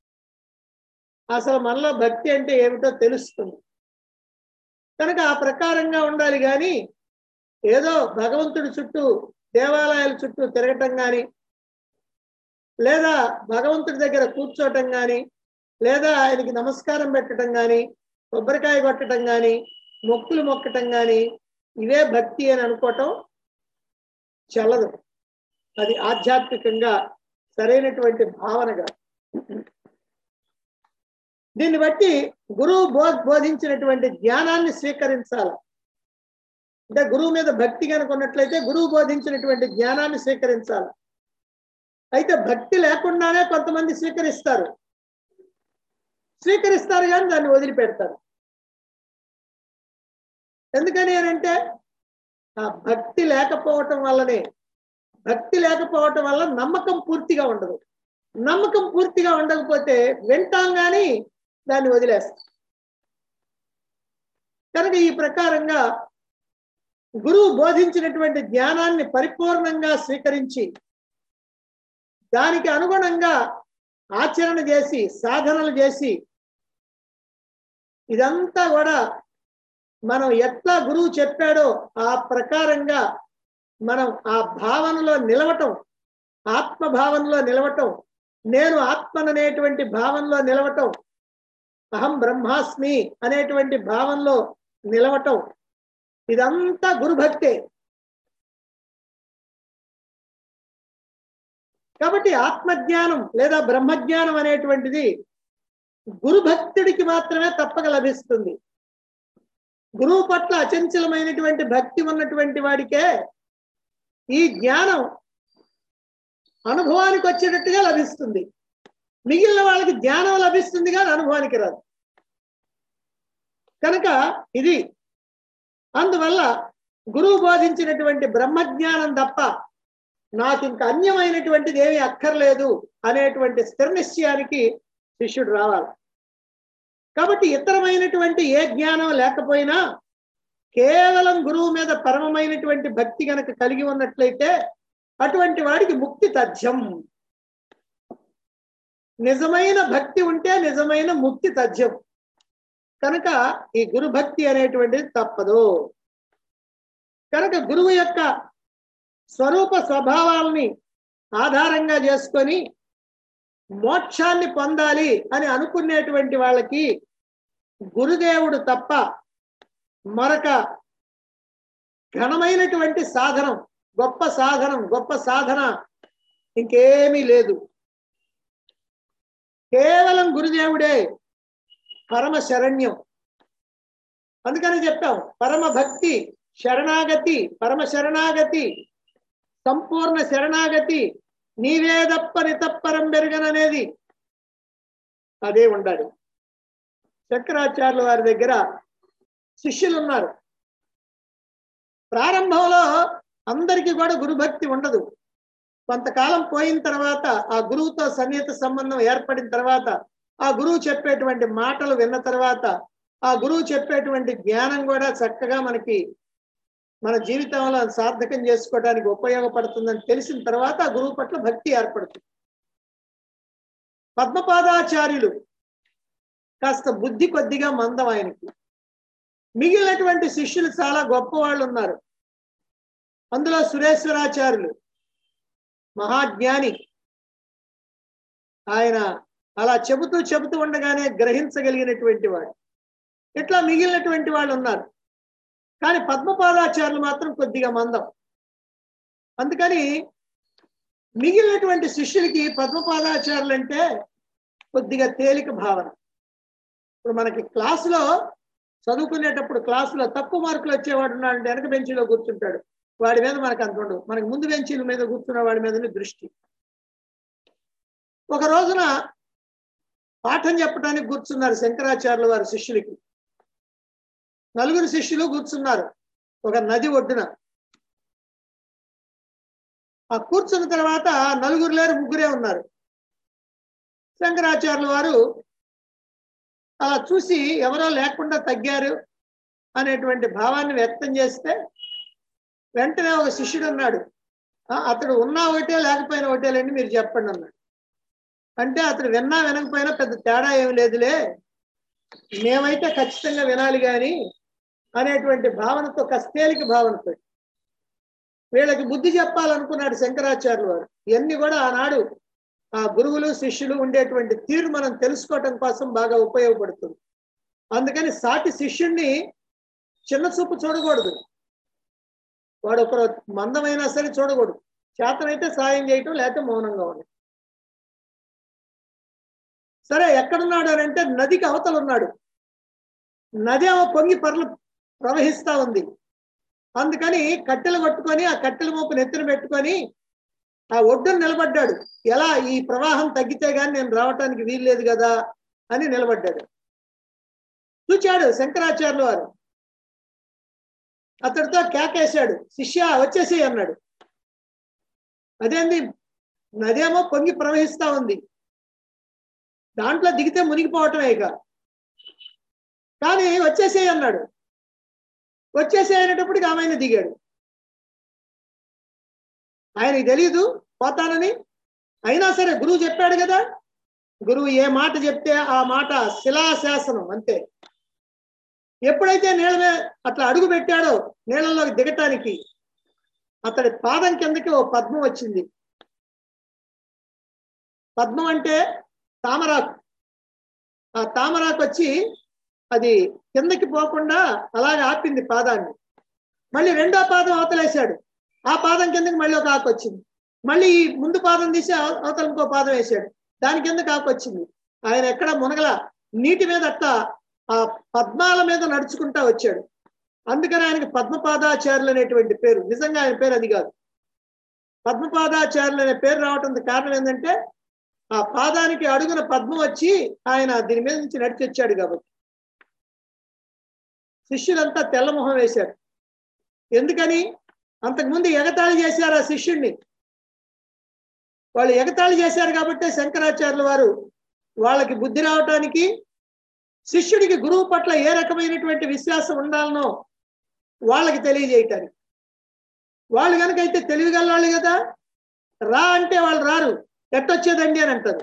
అసలు మనలో భక్తి అంటే ఏమిటో తెలుస్తుంది కనుక ఆ ప్రకారంగా ఉండాలి కానీ ఏదో భగవంతుడి చుట్టూ దేవాలయాల చుట్టూ తిరగటం కానీ లేదా భగవంతుడి దగ్గర కూర్చోటం కానీ లేదా ఆయనకి నమస్కారం పెట్టడం కానీ కొబ్బరికాయ కొట్టడం కానీ మొక్కులు మొక్కటం కానీ ఇవే భక్తి అని అనుకోవటం చల్లదు అది ఆధ్యాత్మికంగా సరైనటువంటి భావనగా దీన్ని బట్టి గురువు బో బోధించినటువంటి జ్ఞానాన్ని స్వీకరించాలి అంటే గురువు మీద భక్తి కనుక ఉన్నట్లయితే గురువు బోధించినటువంటి జ్ఞానాన్ని స్వీకరించాలి అయితే భక్తి లేకుండానే కొంతమంది స్వీకరిస్తారు స్వీకరిస్తారు కానీ దాన్ని వదిలిపెడతారు ఎందుకని అని అంటే ఆ భక్తి లేకపోవటం వల్లనే భక్తి లేకపోవటం వల్ల నమ్మకం పూర్తిగా ఉండదు నమ్మకం పూర్తిగా ఉండకపోతే వింటాం కానీ దాన్ని వదిలేస్తాం కనుక ఈ ప్రకారంగా గురువు బోధించినటువంటి జ్ఞానాన్ని పరిపూర్ణంగా స్వీకరించి దానికి అనుగుణంగా ఆచరణ చేసి సాధనలు చేసి ఇదంతా కూడా మనం ఎట్లా గురువు చెప్పాడో ఆ ప్రకారంగా మనం ఆ భావనలో నిలవటం ఆత్మ భావనలో నిలవటం నేను ఆత్మననేటువంటి భావనలో నిలవటం అహం బ్రహ్మాస్మి అనేటువంటి భావనలో నిలవటం ఇదంతా గురుభక్తే కాబట్టి ఆత్మజ్ఞానం లేదా బ్రహ్మజ్ఞానం అనేటువంటిది గురుభక్తుడికి మాత్రమే తప్పక లభిస్తుంది గురువు పట్ల అచంచలమైనటువంటి భక్తి ఉన్నటువంటి వాడికే ఈ జ్ఞానం అనుభవానికి వచ్చేటట్టుగా లభిస్తుంది మిగిలిన వాళ్ళకి జ్ఞానం లభిస్తుంది కానీ అనుభవానికి రాదు కనుక ఇది అందువల్ల గురువు బోధించినటువంటి బ్రహ్మజ్ఞానం తప్ప నాకు ఇంకా అన్యమైనటువంటిది ఏమీ అక్కర్లేదు అనేటువంటి స్థిర నిశ్చయానికి శిష్యుడు రావాలి కాబట్టి ఇతరమైనటువంటి ఏ జ్ఞానం లేకపోయినా కేవలం గురువు మీద పరమమైనటువంటి భక్తి గనక కలిగి ఉన్నట్లయితే అటువంటి వాడికి ముక్తి తథ్యం నిజమైన భక్తి ఉంటే నిజమైన ముక్తి తథ్యం కనుక ఈ గురు భక్తి అనేటువంటిది తప్పదు కనుక గురువు యొక్క స్వరూప స్వభావాలని ఆధారంగా చేసుకొని మోక్షాన్ని పొందాలి అని అనుకునేటువంటి వాళ్ళకి గురుదేవుడు తప్ప మరొక ఘనమైనటువంటి సాధనం గొప్ప సాధనం గొప్ప సాధన ఇంకేమీ లేదు కేవలం గురుదేవుడే పరమ శరణ్యం అందుకని చెప్పాం పరమ భక్తి శరణాగతి పరమ శరణాగతి సంపూర్ణ శరణాగతి నీవేదప్ప నితప్పరం పెరగననేది అదే ఉండాలి శంకరాచార్యుల వారి దగ్గర శిష్యులు ఉన్నారు ప్రారంభంలో అందరికీ కూడా గురుభక్తి ఉండదు కొంతకాలం పోయిన తర్వాత ఆ గురువుతో సన్నిహిత సంబంధం ఏర్పడిన తర్వాత ఆ గురువు చెప్పేటువంటి మాటలు విన్న తర్వాత ఆ గురువు చెప్పేటువంటి జ్ఞానం కూడా చక్కగా మనకి మన జీవితంలో సార్థకం చేసుకోవడానికి ఉపయోగపడుతుందని తెలిసిన తర్వాత ఆ గురువు పట్ల భక్తి ఏర్పడుతుంది పద్మపాదాచార్యులు కాస్త బుద్ధి కొద్దిగా మందం ఆయనకి మిగిలినటువంటి శిష్యులు చాలా గొప్ప వాళ్ళు ఉన్నారు అందులో సురేశ్వరాచార్యులు మహాజ్ఞాని ఆయన అలా చెబుతూ చెబుతూ ఉండగానే గ్రహించగలిగినటువంటి వాడు ఇట్లా మిగిలినటువంటి వాళ్ళు ఉన్నారు కానీ పద్మపాదాచార్యులు మాత్రం కొద్దిగా మందం అందుకని మిగిలినటువంటి శిష్యులకి పద్మపాదాచార్యులు అంటే కొద్దిగా తేలిక భావన ఇప్పుడు మనకి క్లాసులో చదువుకునేటప్పుడు క్లాసులో తక్కువ మార్కులు వచ్చేవాడు ఉన్నాడంటే వెనక బెంచీలో కూర్చుంటాడు వాడి మీద మనకు అంత ఉండదు మనకి ముందు బెంచీల మీద కూర్చున్న వాడి మీదనే దృష్టి ఒక రోజున పాఠం చెప్పడానికి కూర్చున్నారు శంకరాచార్యుల వారి శిష్యులకి నలుగురు శిష్యులు కూర్చున్నారు ఒక నది ఒడ్డున ఆ కూర్చున్న తర్వాత నలుగురు లేరు ముగ్గురే ఉన్నారు శంకరాచార్యుల వారు అలా చూసి ఎవరో లేకుండా తగ్గారు అనేటువంటి భావాన్ని వ్యక్తం చేస్తే వెంటనే ఒక శిష్యుడు అన్నాడు "ఆ, అతడు ఉన్నా ఒకటే లేకపోయినా ఒకటేలేండి మీరు చెప్పండి అన్నాడు అంటే అతడు విన్నా వినకపోయినా పెద్ద తేడా ఏమి లేదులే మేమైతే ఖచ్చితంగా వినాలి కానీ అనేటువంటి భావనతో కస్తేలిక భావనతో వీళ్ళకి బుద్ధి చెప్పాలనుకున్నాడు శంకరాచార్యులు వారు ఇవన్నీ కూడా ఆనాడు ఆ గురువులు శిష్యులు ఉండేటువంటి తీరు మనం తెలుసుకోవటం కోసం బాగా ఉపయోగపడుతుంది అందుకని సాటి శిష్యుణ్ణి చిన్న చూపు చూడకూడదు వాడు ఒకరు మందమైనా సరే చూడకూడదు చేతనైతే సాయం చేయటం లేకపోతే మౌనంగా ఉండడం సరే ఎక్కడున్నాడు అని అంటే నదికి అవతల ఉన్నాడు నది ఏమో పొంగి పర్లు ప్రవహిస్తా ఉంది అందుకని కట్టెలు కొట్టుకొని ఆ కట్టెల మోపు నెత్తిన పెట్టుకొని ఆ ఒడ్డున నిలబడ్డాడు ఎలా ఈ ప్రవాహం తగ్గితే గాని నేను రావటానికి వీల్లేదు కదా అని నిలబడ్డాడు చూచాడు శంకరాచార్యులు వారు అతడితో కేకేశాడు శిష్య వచ్చేసేయి అన్నాడు అదేంది నదేమో పొంగి ప్రవహిస్తా ఉంది దాంట్లో దిగితే మునిగిపోవటమే ఇక కానీ వచ్చేసేయి అన్నాడు వచ్చేసే అనేటప్పటికి ఆమె దిగాడు ఆయనకి తెలియదు పోతానని అయినా సరే గురువు చెప్పాడు కదా గురువు ఏ మాట చెప్తే ఆ మాట శిలాశాసనం అంతే ఎప్పుడైతే నీళ్ళ మీద అట్లా అడుగు పెట్టాడో నీళ్ళలోకి దిగటానికి అతడి పాదం కిందకి ఓ పద్మం వచ్చింది పద్మం అంటే తామరాకు ఆ తామరాకు వచ్చి అది కిందకి పోకుండా అలాగే ఆపింది పాదాన్ని మళ్ళీ రెండో పాదం అవతలేశాడు ఆ పాదం కిందకి మళ్ళీ ఒక ఆకు వచ్చింది మళ్ళీ ఈ ముందు పాదం తీసి అవ- అవతల ఇంకో పాదం వేశాడు దాని కిందకి ఆకు వచ్చింది ఆయన ఎక్కడ మునగల నీటి మీద అట్లా ఆ పద్మాల మీద నడుచుకుంటా వచ్చాడు అందుకని ఆయనకి పద్మపాదాచార్యులు అనేటువంటి పేరు నిజంగా ఆయన పేరు అది కాదు పద్మపాదాచార్యులు అనే పేరు రావటం కారణం ఏంటంటే ఆ పాదానికి అడుగున పద్మం వచ్చి ఆయన దీని మీద నుంచి నడిచి వచ్చాడు కాబట్టి శిష్యులంతా తెల్లమొహం వేశారు ఎందుకని అంతకుముందు ఎగతాళి చేశారు ఆ శిష్యుణ్ణి వాళ్ళు ఎగతాళి చేశారు కాబట్టి శంకరాచార్యుల వారు వాళ్ళకి బుద్ధి రావటానికి శిష్యుడికి గురువు పట్ల ఏ రకమైనటువంటి విశ్వాసం ఉండాలనో వాళ్ళకి తెలియజేయటానికి వాళ్ళు కనుకైతే తెలివిగలవాళ్ళు కదా రా అంటే వాళ్ళు రారు ఎట్టొచ్చేదండి అని అంటారు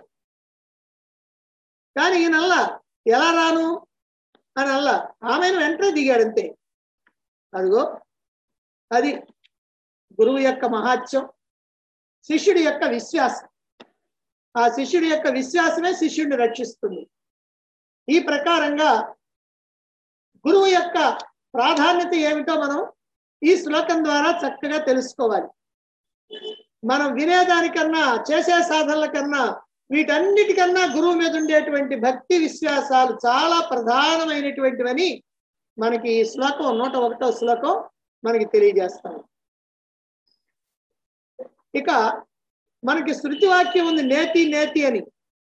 కానీ ఈయనల్లా ఎలా రాను అని అల్లా ఆమెను వెంటనే దిగాడు అంతే అదిగో అది గురువు యొక్క మహాత్యం శిష్యుడి యొక్క విశ్వాసం ఆ శిష్యుడి యొక్క విశ్వాసమే శిష్యుడిని రక్షిస్తుంది ఈ ప్రకారంగా గురువు యొక్క ప్రాధాన్యత ఏమిటో మనం ఈ శ్లోకం ద్వారా చక్కగా తెలుసుకోవాలి మనం వినేదానికన్నా చేసే సాధనల కన్నా వీటన్నిటికన్నా గురువు మీద ఉండేటువంటి భక్తి విశ్వాసాలు చాలా ప్రధానమైనటువంటివని మనకి ఈ శ్లోకం నూట ఒకటో శ్లోకం మనకి తెలియజేస్తాం ఇక మనకి శృతి వాక్యం ఉంది నేతి నేతి అని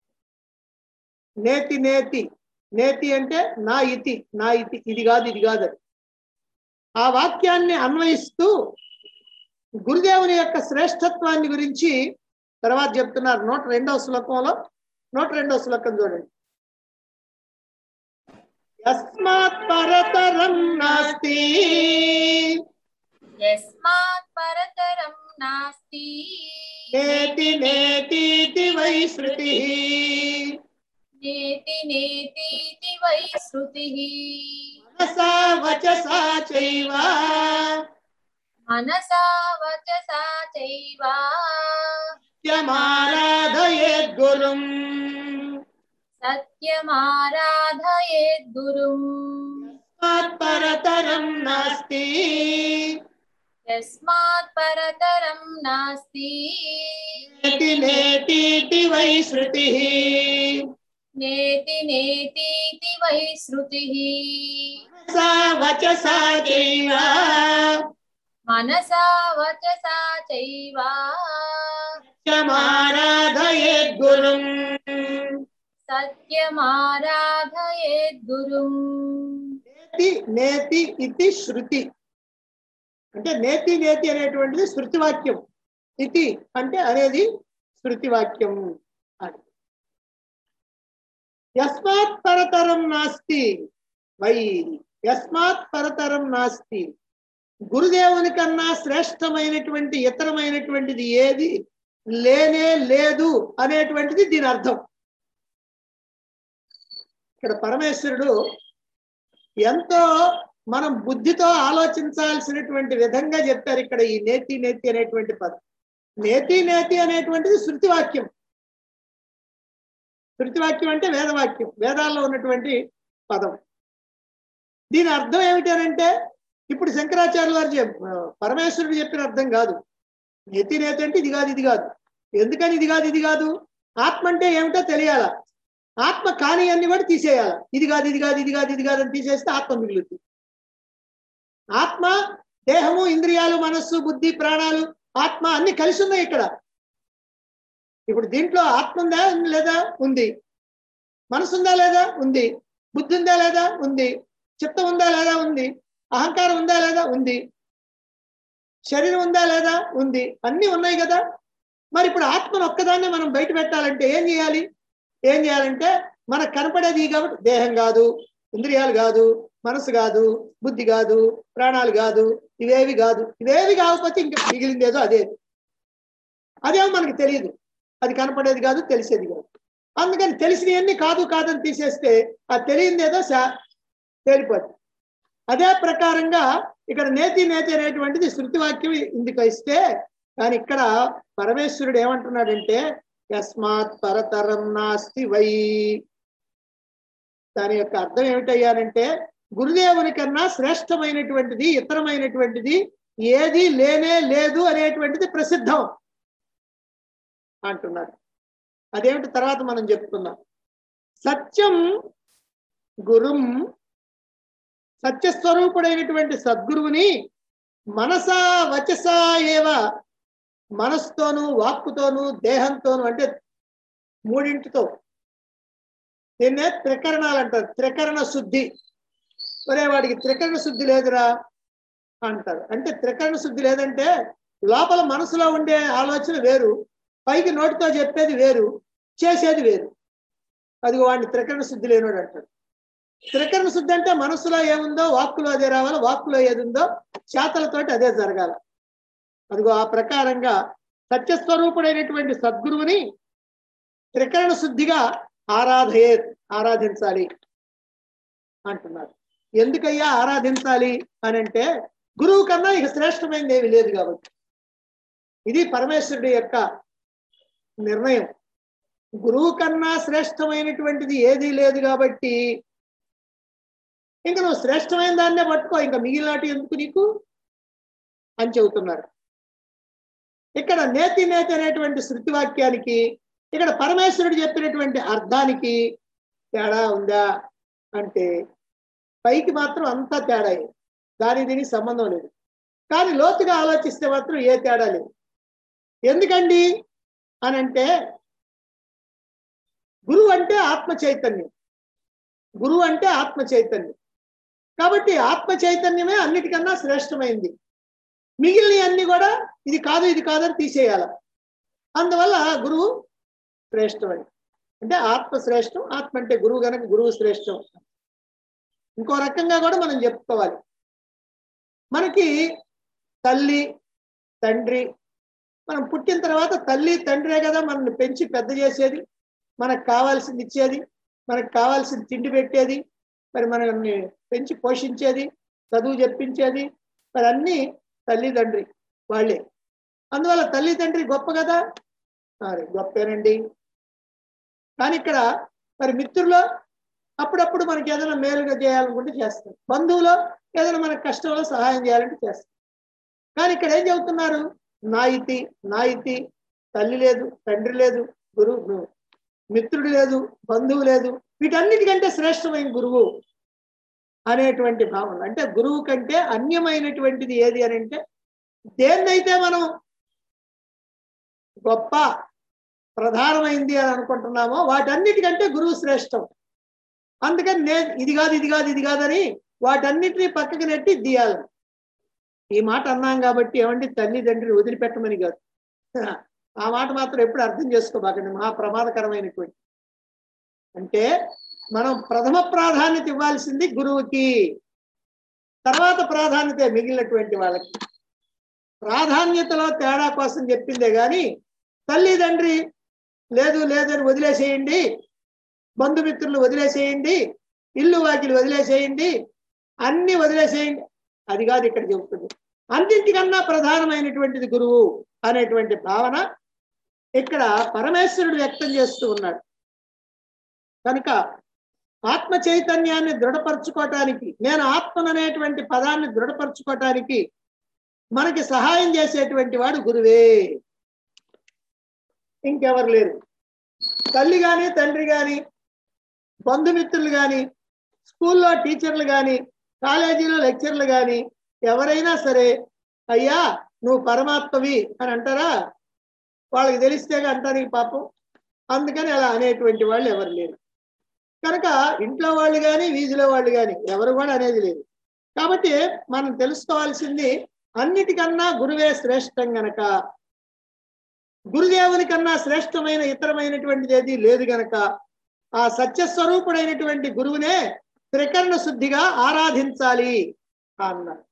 నేతి నేతి నేతి అంటే నా ఇతి నా ఇతి ఇది కాదు ఇది కాదు అని ఆ వాక్యాన్ని అన్వయిస్తూ గురుదేవుని యొక్క శ్రేష్టత్వాన్ని గురించి తర్వాత చెప్తున్నారు నూట రెండవ శ్లోకంలో నూట రెండవ శ్లోకం చూడండి యస్మాత్ పరతరం నాస్తి యస్మాత్ పరతరం నాస్తి నేతి నేతీతి వై శృతి నేతి నేతీతి వై శృతిః మనసా వచసా చైవ మనసా వచసా చైవ యమారాధయేద్ గురుం సత్యమారాధయేద్ గురుం యస్మాత్ పరతరం నాస్తి యస్మాత్ పరతరం నాస్తి నేతి నేతీతి వై శృతి నేతి నేతీతి వై శృతిః మనసా వచసా చైవ మనసా వచసా చైవ యమారాధయేద్ గురుం సత్యమారాధయేద్ గురుం నేతి నేతి ఇది శృతి అంటే నేతి నేతి అనేటువంటిది శృతి వాక్యం ఇతి అంటే అనేది శృతి వాక్యం అని యస్మాత్ పరతరం నాస్తి వై యస్మాత్ పరతరం నాస్తి గురుదేవుని కన్నా శ్రేష్టమైనటువంటి ఇతరమైనటువంటిది ఏది లేనే లేదు అనేటువంటిది దీని అర్థం ఇక్కడ పరమేశ్వరుడు ఎంతో మనం బుద్ధితో ఆలోచించాల్సినటువంటి విధంగా చెప్పారు ఇక్కడ ఈ నేతి నేతి అనేటువంటి పదం నేతి నేతి అనేటువంటిది శృతి వాక్యం శృతి వాక్యం అంటే వేదవాక్యం వేదాల్లో ఉన్నటువంటి పదం దీని అర్థం ఏమిటనంటే ఇప్పుడు శంకరాచార్య వారు చెప్ పరమేశ్వరుడు చెప్పిన అర్థం కాదు నేతి నేతి అంటే ఇది కాదు ఇది కాదు ఎందుకని ఇది కాదు ఇది కాదు ఆత్మ అంటే ఏమిటో తెలియాల ఆత్మ కాని అన్ని కూడా తీసేయాలి ఇది కాదు ఇది కాదు ఇది కాదు ఇది కాదు అని తీసేస్తే ఆత్మ మిగులుతుంది ఆత్మ దేహము ఇంద్రియాలు మనస్సు బుద్ధి ప్రాణాలు ఆత్మ అన్ని కలిసి ఉన్నాయి ఇక్కడ ఇప్పుడు దీంట్లో ఆత్మ ఉందా లేదా ఉంది మనసు ఉందా లేదా ఉంది బుద్ధి ఉందా లేదా ఉంది చిత్తం ఉందా లేదా ఉంది అహంకారం ఉందా లేదా ఉంది శరీరం ఉందా లేదా ఉంది అన్ని ఉన్నాయి కదా మరి ఇప్పుడు ఆత్మను ఒక్కదాన్నే మనం బయట పెట్టాలంటే ఏం చేయాలి ఏం చేయాలంటే మనకు కనపడేది కాబట్టి దేహం కాదు ఇంద్రియాలు కాదు మనసు కాదు బుద్ధి కాదు ప్రాణాలు కాదు ఇవేవి కాదు ఇవేవి కాకపోతే ఇంకా మిగిలిందేదో అదే అదేమో మనకి తెలియదు అది కనపడేది కాదు తెలిసేది కాదు అందుకని తెలిసినవన్నీ కాదు కాదని తీసేస్తే ఆ తెలియనిదేదో శా తేలిపోద్ది అదే ప్రకారంగా ఇక్కడ నేతి నేతి అనేటువంటిది శృతి వాక్యం ఇందుకు ఇస్తే కానీ ఇక్కడ పరమేశ్వరుడు ఏమంటున్నాడంటే యస్మాత్ పరతరం నాస్తి వై దాని యొక్క అర్థం ఏమిటయ్యానంటే గురుదేవుని కన్నా శ్రేష్టమైనటువంటిది ఇతరమైనటువంటిది ఏది లేనే లేదు అనేటువంటిది ప్రసిద్ధం అంటున్నారు అదేమిటి తర్వాత మనం చెప్పుకుందాం సత్యం గురుం సత్యస్వరూపుడైనటువంటి సద్గురువుని మనసా వచసా ఏవ మనసుతోనూ వాక్కుతోనూ దేహంతోనూ అంటే మూడింటితో దీన్నే త్రికరణాలు అంటారు త్రికరణ శుద్ధి ఒరే వాడికి త్రికరణ శుద్ధి లేదురా అంటారు అంటే త్రికరణ శుద్ధి లేదంటే లోపల మనసులో ఉండే ఆలోచన వేరు పైకి నోటితో చెప్పేది వేరు చేసేది వేరు అది వాడిని త్రికరణ శుద్ధి లేనోడు అంటాడు త్రికరణ శుద్ధి అంటే మనసులో ఏముందో వాక్కులో అదే రావాలి వాక్కులో ఏది ఉందో చేతలతోటి అదే జరగాలి అదిగో ఆ ప్రకారంగా సత్యస్వరూపుడైనటువంటి సద్గురువుని త్రికరణ శుద్ధిగా ఆరాధయే ఆరాధించాలి అంటున్నారు ఎందుకయ్యా ఆరాధించాలి అని అంటే గురువు కన్నా ఇక శ్రేష్టమైనది ఏమి లేదు కాబట్టి ఇది పరమేశ్వరుడి యొక్క నిర్ణయం గురువు కన్నా శ్రేష్టమైనటువంటిది ఏదీ లేదు కాబట్టి ఇంకా నువ్వు శ్రేష్టమైన దాన్నే పట్టుకో ఇంకా మిగిలినటి ఎందుకు నీకు అని చెబుతున్నారు ఇక్కడ నేతి నేతి అనేటువంటి శృతి వాక్యానికి ఇక్కడ పరమేశ్వరుడు చెప్పినటువంటి అర్థానికి తేడా ఉందా అంటే పైకి మాత్రం అంతా తేడా దాని దీనికి సంబంధం లేదు కానీ లోతుగా ఆలోచిస్తే మాత్రం ఏ తేడా లేదు ఎందుకండి అని అంటే గురువు అంటే ఆత్మ చైతన్యం గురువు అంటే ఆత్మ చైతన్యం కాబట్టి ఆత్మ చైతన్యమే అన్నిటికన్నా శ్రేష్టమైంది మిగిలిన అన్ని కూడా ఇది కాదు ఇది కాదని తీసేయాల అందువల్ల గురువు శ్రేష్టమైంది అంటే ఆత్మ శ్రేష్టం ఆత్మ అంటే గురువు కనుక గురువు శ్రేష్టం ఇంకో రకంగా కూడా మనం చెప్పుకోవాలి మనకి తల్లి తండ్రి మనం పుట్టిన తర్వాత తల్లి తండ్రే కదా మనల్ని పెంచి పెద్ద చేసేది మనకు కావాల్సింది ఇచ్చేది మనకు కావాల్సింది తిండి పెట్టేది మరి మనల్ని పెంచి పోషించేది చదువు చెప్పించేది మరి అన్నీ తల్లి తండ్రి వాళ్ళే అందువల్ల తల్లి తండ్రి గొప్ప కదా మరి గొప్పేనండి కానీ ఇక్కడ మరి మిత్రులో అప్పుడప్పుడు మనకి ఏదైనా మేలుగా చేయాలనుకుంటే చేస్తాం బంధువులో ఏదైనా మనకు కష్టంలో సహాయం చేయాలంటే చేస్తాం కానీ ఇక్కడ ఏం చెబుతున్నారు నాయితి నాయితి తల్లి లేదు తండ్రి లేదు గురువు మిత్రుడు లేదు బంధువు లేదు వీటన్నిటికంటే శ్రేష్టమైన గురువు అనేటువంటి భావన అంటే గురువు కంటే అన్యమైనటువంటిది ఏది అని అంటే దేన్నైతే మనం గొప్ప ప్రధానమైంది అని అనుకుంటున్నామో వాటన్నిటికంటే గురువు శ్రేష్టం అందుకని నేను ఇది కాదు ఇది కాదు ఇది కాదని వాటన్నిటిని పక్కకి నెట్టి తీయాలి ఈ మాట అన్నాం కాబట్టి ఏమండి తల్లిదండ్రిని వదిలిపెట్టమని కాదు ఆ మాట మాత్రం ఎప్పుడు అర్థం చేసుకోబాకండి మహా ప్రమాదకరమైనటువంటి అంటే మనం ప్రథమ ప్రాధాన్యత ఇవ్వాల్సింది గురువుకి తర్వాత ప్రాధాన్యత మిగిలినటువంటి వాళ్ళకి ప్రాధాన్యతలో తేడా కోసం చెప్పిందే గాని తల్లిదండ్రి లేదు లేదని వదిలేసేయండి బంధుమిత్రులు వదిలేసేయండి ఇల్లు వాకిలు వదిలేసేయండి అన్ని వదిలేసేయండి అది కాదు ఇక్కడ చెబుతుంది అన్నింటికన్నా ప్రధానమైనటువంటిది గురువు అనేటువంటి భావన ఇక్కడ పరమేశ్వరుడు వ్యక్తం చేస్తూ ఉన్నాడు కనుక ఆత్మ చైతన్యాన్ని దృఢపరచుకోవటానికి నేను ఆత్మననేటువంటి పదాన్ని దృఢపరచుకోవటానికి మనకి సహాయం చేసేటువంటి వాడు గురువే ఇంకెవరు లేరు తల్లి కానీ తండ్రి కానీ బంధుమిత్రులు కానీ స్కూల్లో టీచర్లు కానీ కాలేజీలో లెక్చర్లు కానీ ఎవరైనా సరే అయ్యా నువ్వు పరమాత్మవి అని అంటారా వాళ్ళకి తెలిస్తే అంటారు పాపం అందుకని అలా అనేటువంటి వాళ్ళు ఎవరు లేరు కనుక ఇంట్లో వాళ్ళు కానీ వీధిలో వాళ్ళు కానీ ఎవరు కూడా అనేది లేదు కాబట్టి మనం తెలుసుకోవాల్సింది అన్నిటికన్నా గురువే శ్రేష్టం గనక గురుదేవుని కన్నా శ్రేష్టమైన ఇతరమైనటువంటిది ఏది లేదు గనక ఆ సత్యస్వరూపుడైనటువంటి గురువునే త్రికరణ శుద్ధిగా ఆరాధించాలి అన్నారు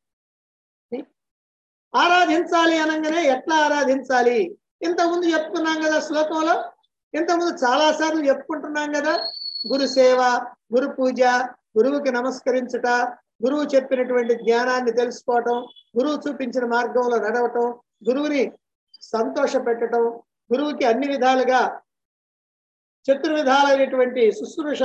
ఆరాధించాలి అనగానే ఎట్లా ఆరాధించాలి ఇంతకుముందు చెప్పుకున్నాం కదా శ్లోకంలో ఇంతకుముందు చాలా సార్లు చెప్పుకుంటున్నాం కదా గురు సేవ గురు పూజ గురువుకి నమస్కరించుట గురువు చెప్పినటువంటి జ్ఞానాన్ని తెలుసుకోవటం గురువు చూపించిన మార్గంలో నడవటం గురువుని సంతోష పెట్టడం గురువుకి అన్ని విధాలుగా చతుర్విధాలైనటువంటి శుశ్రూష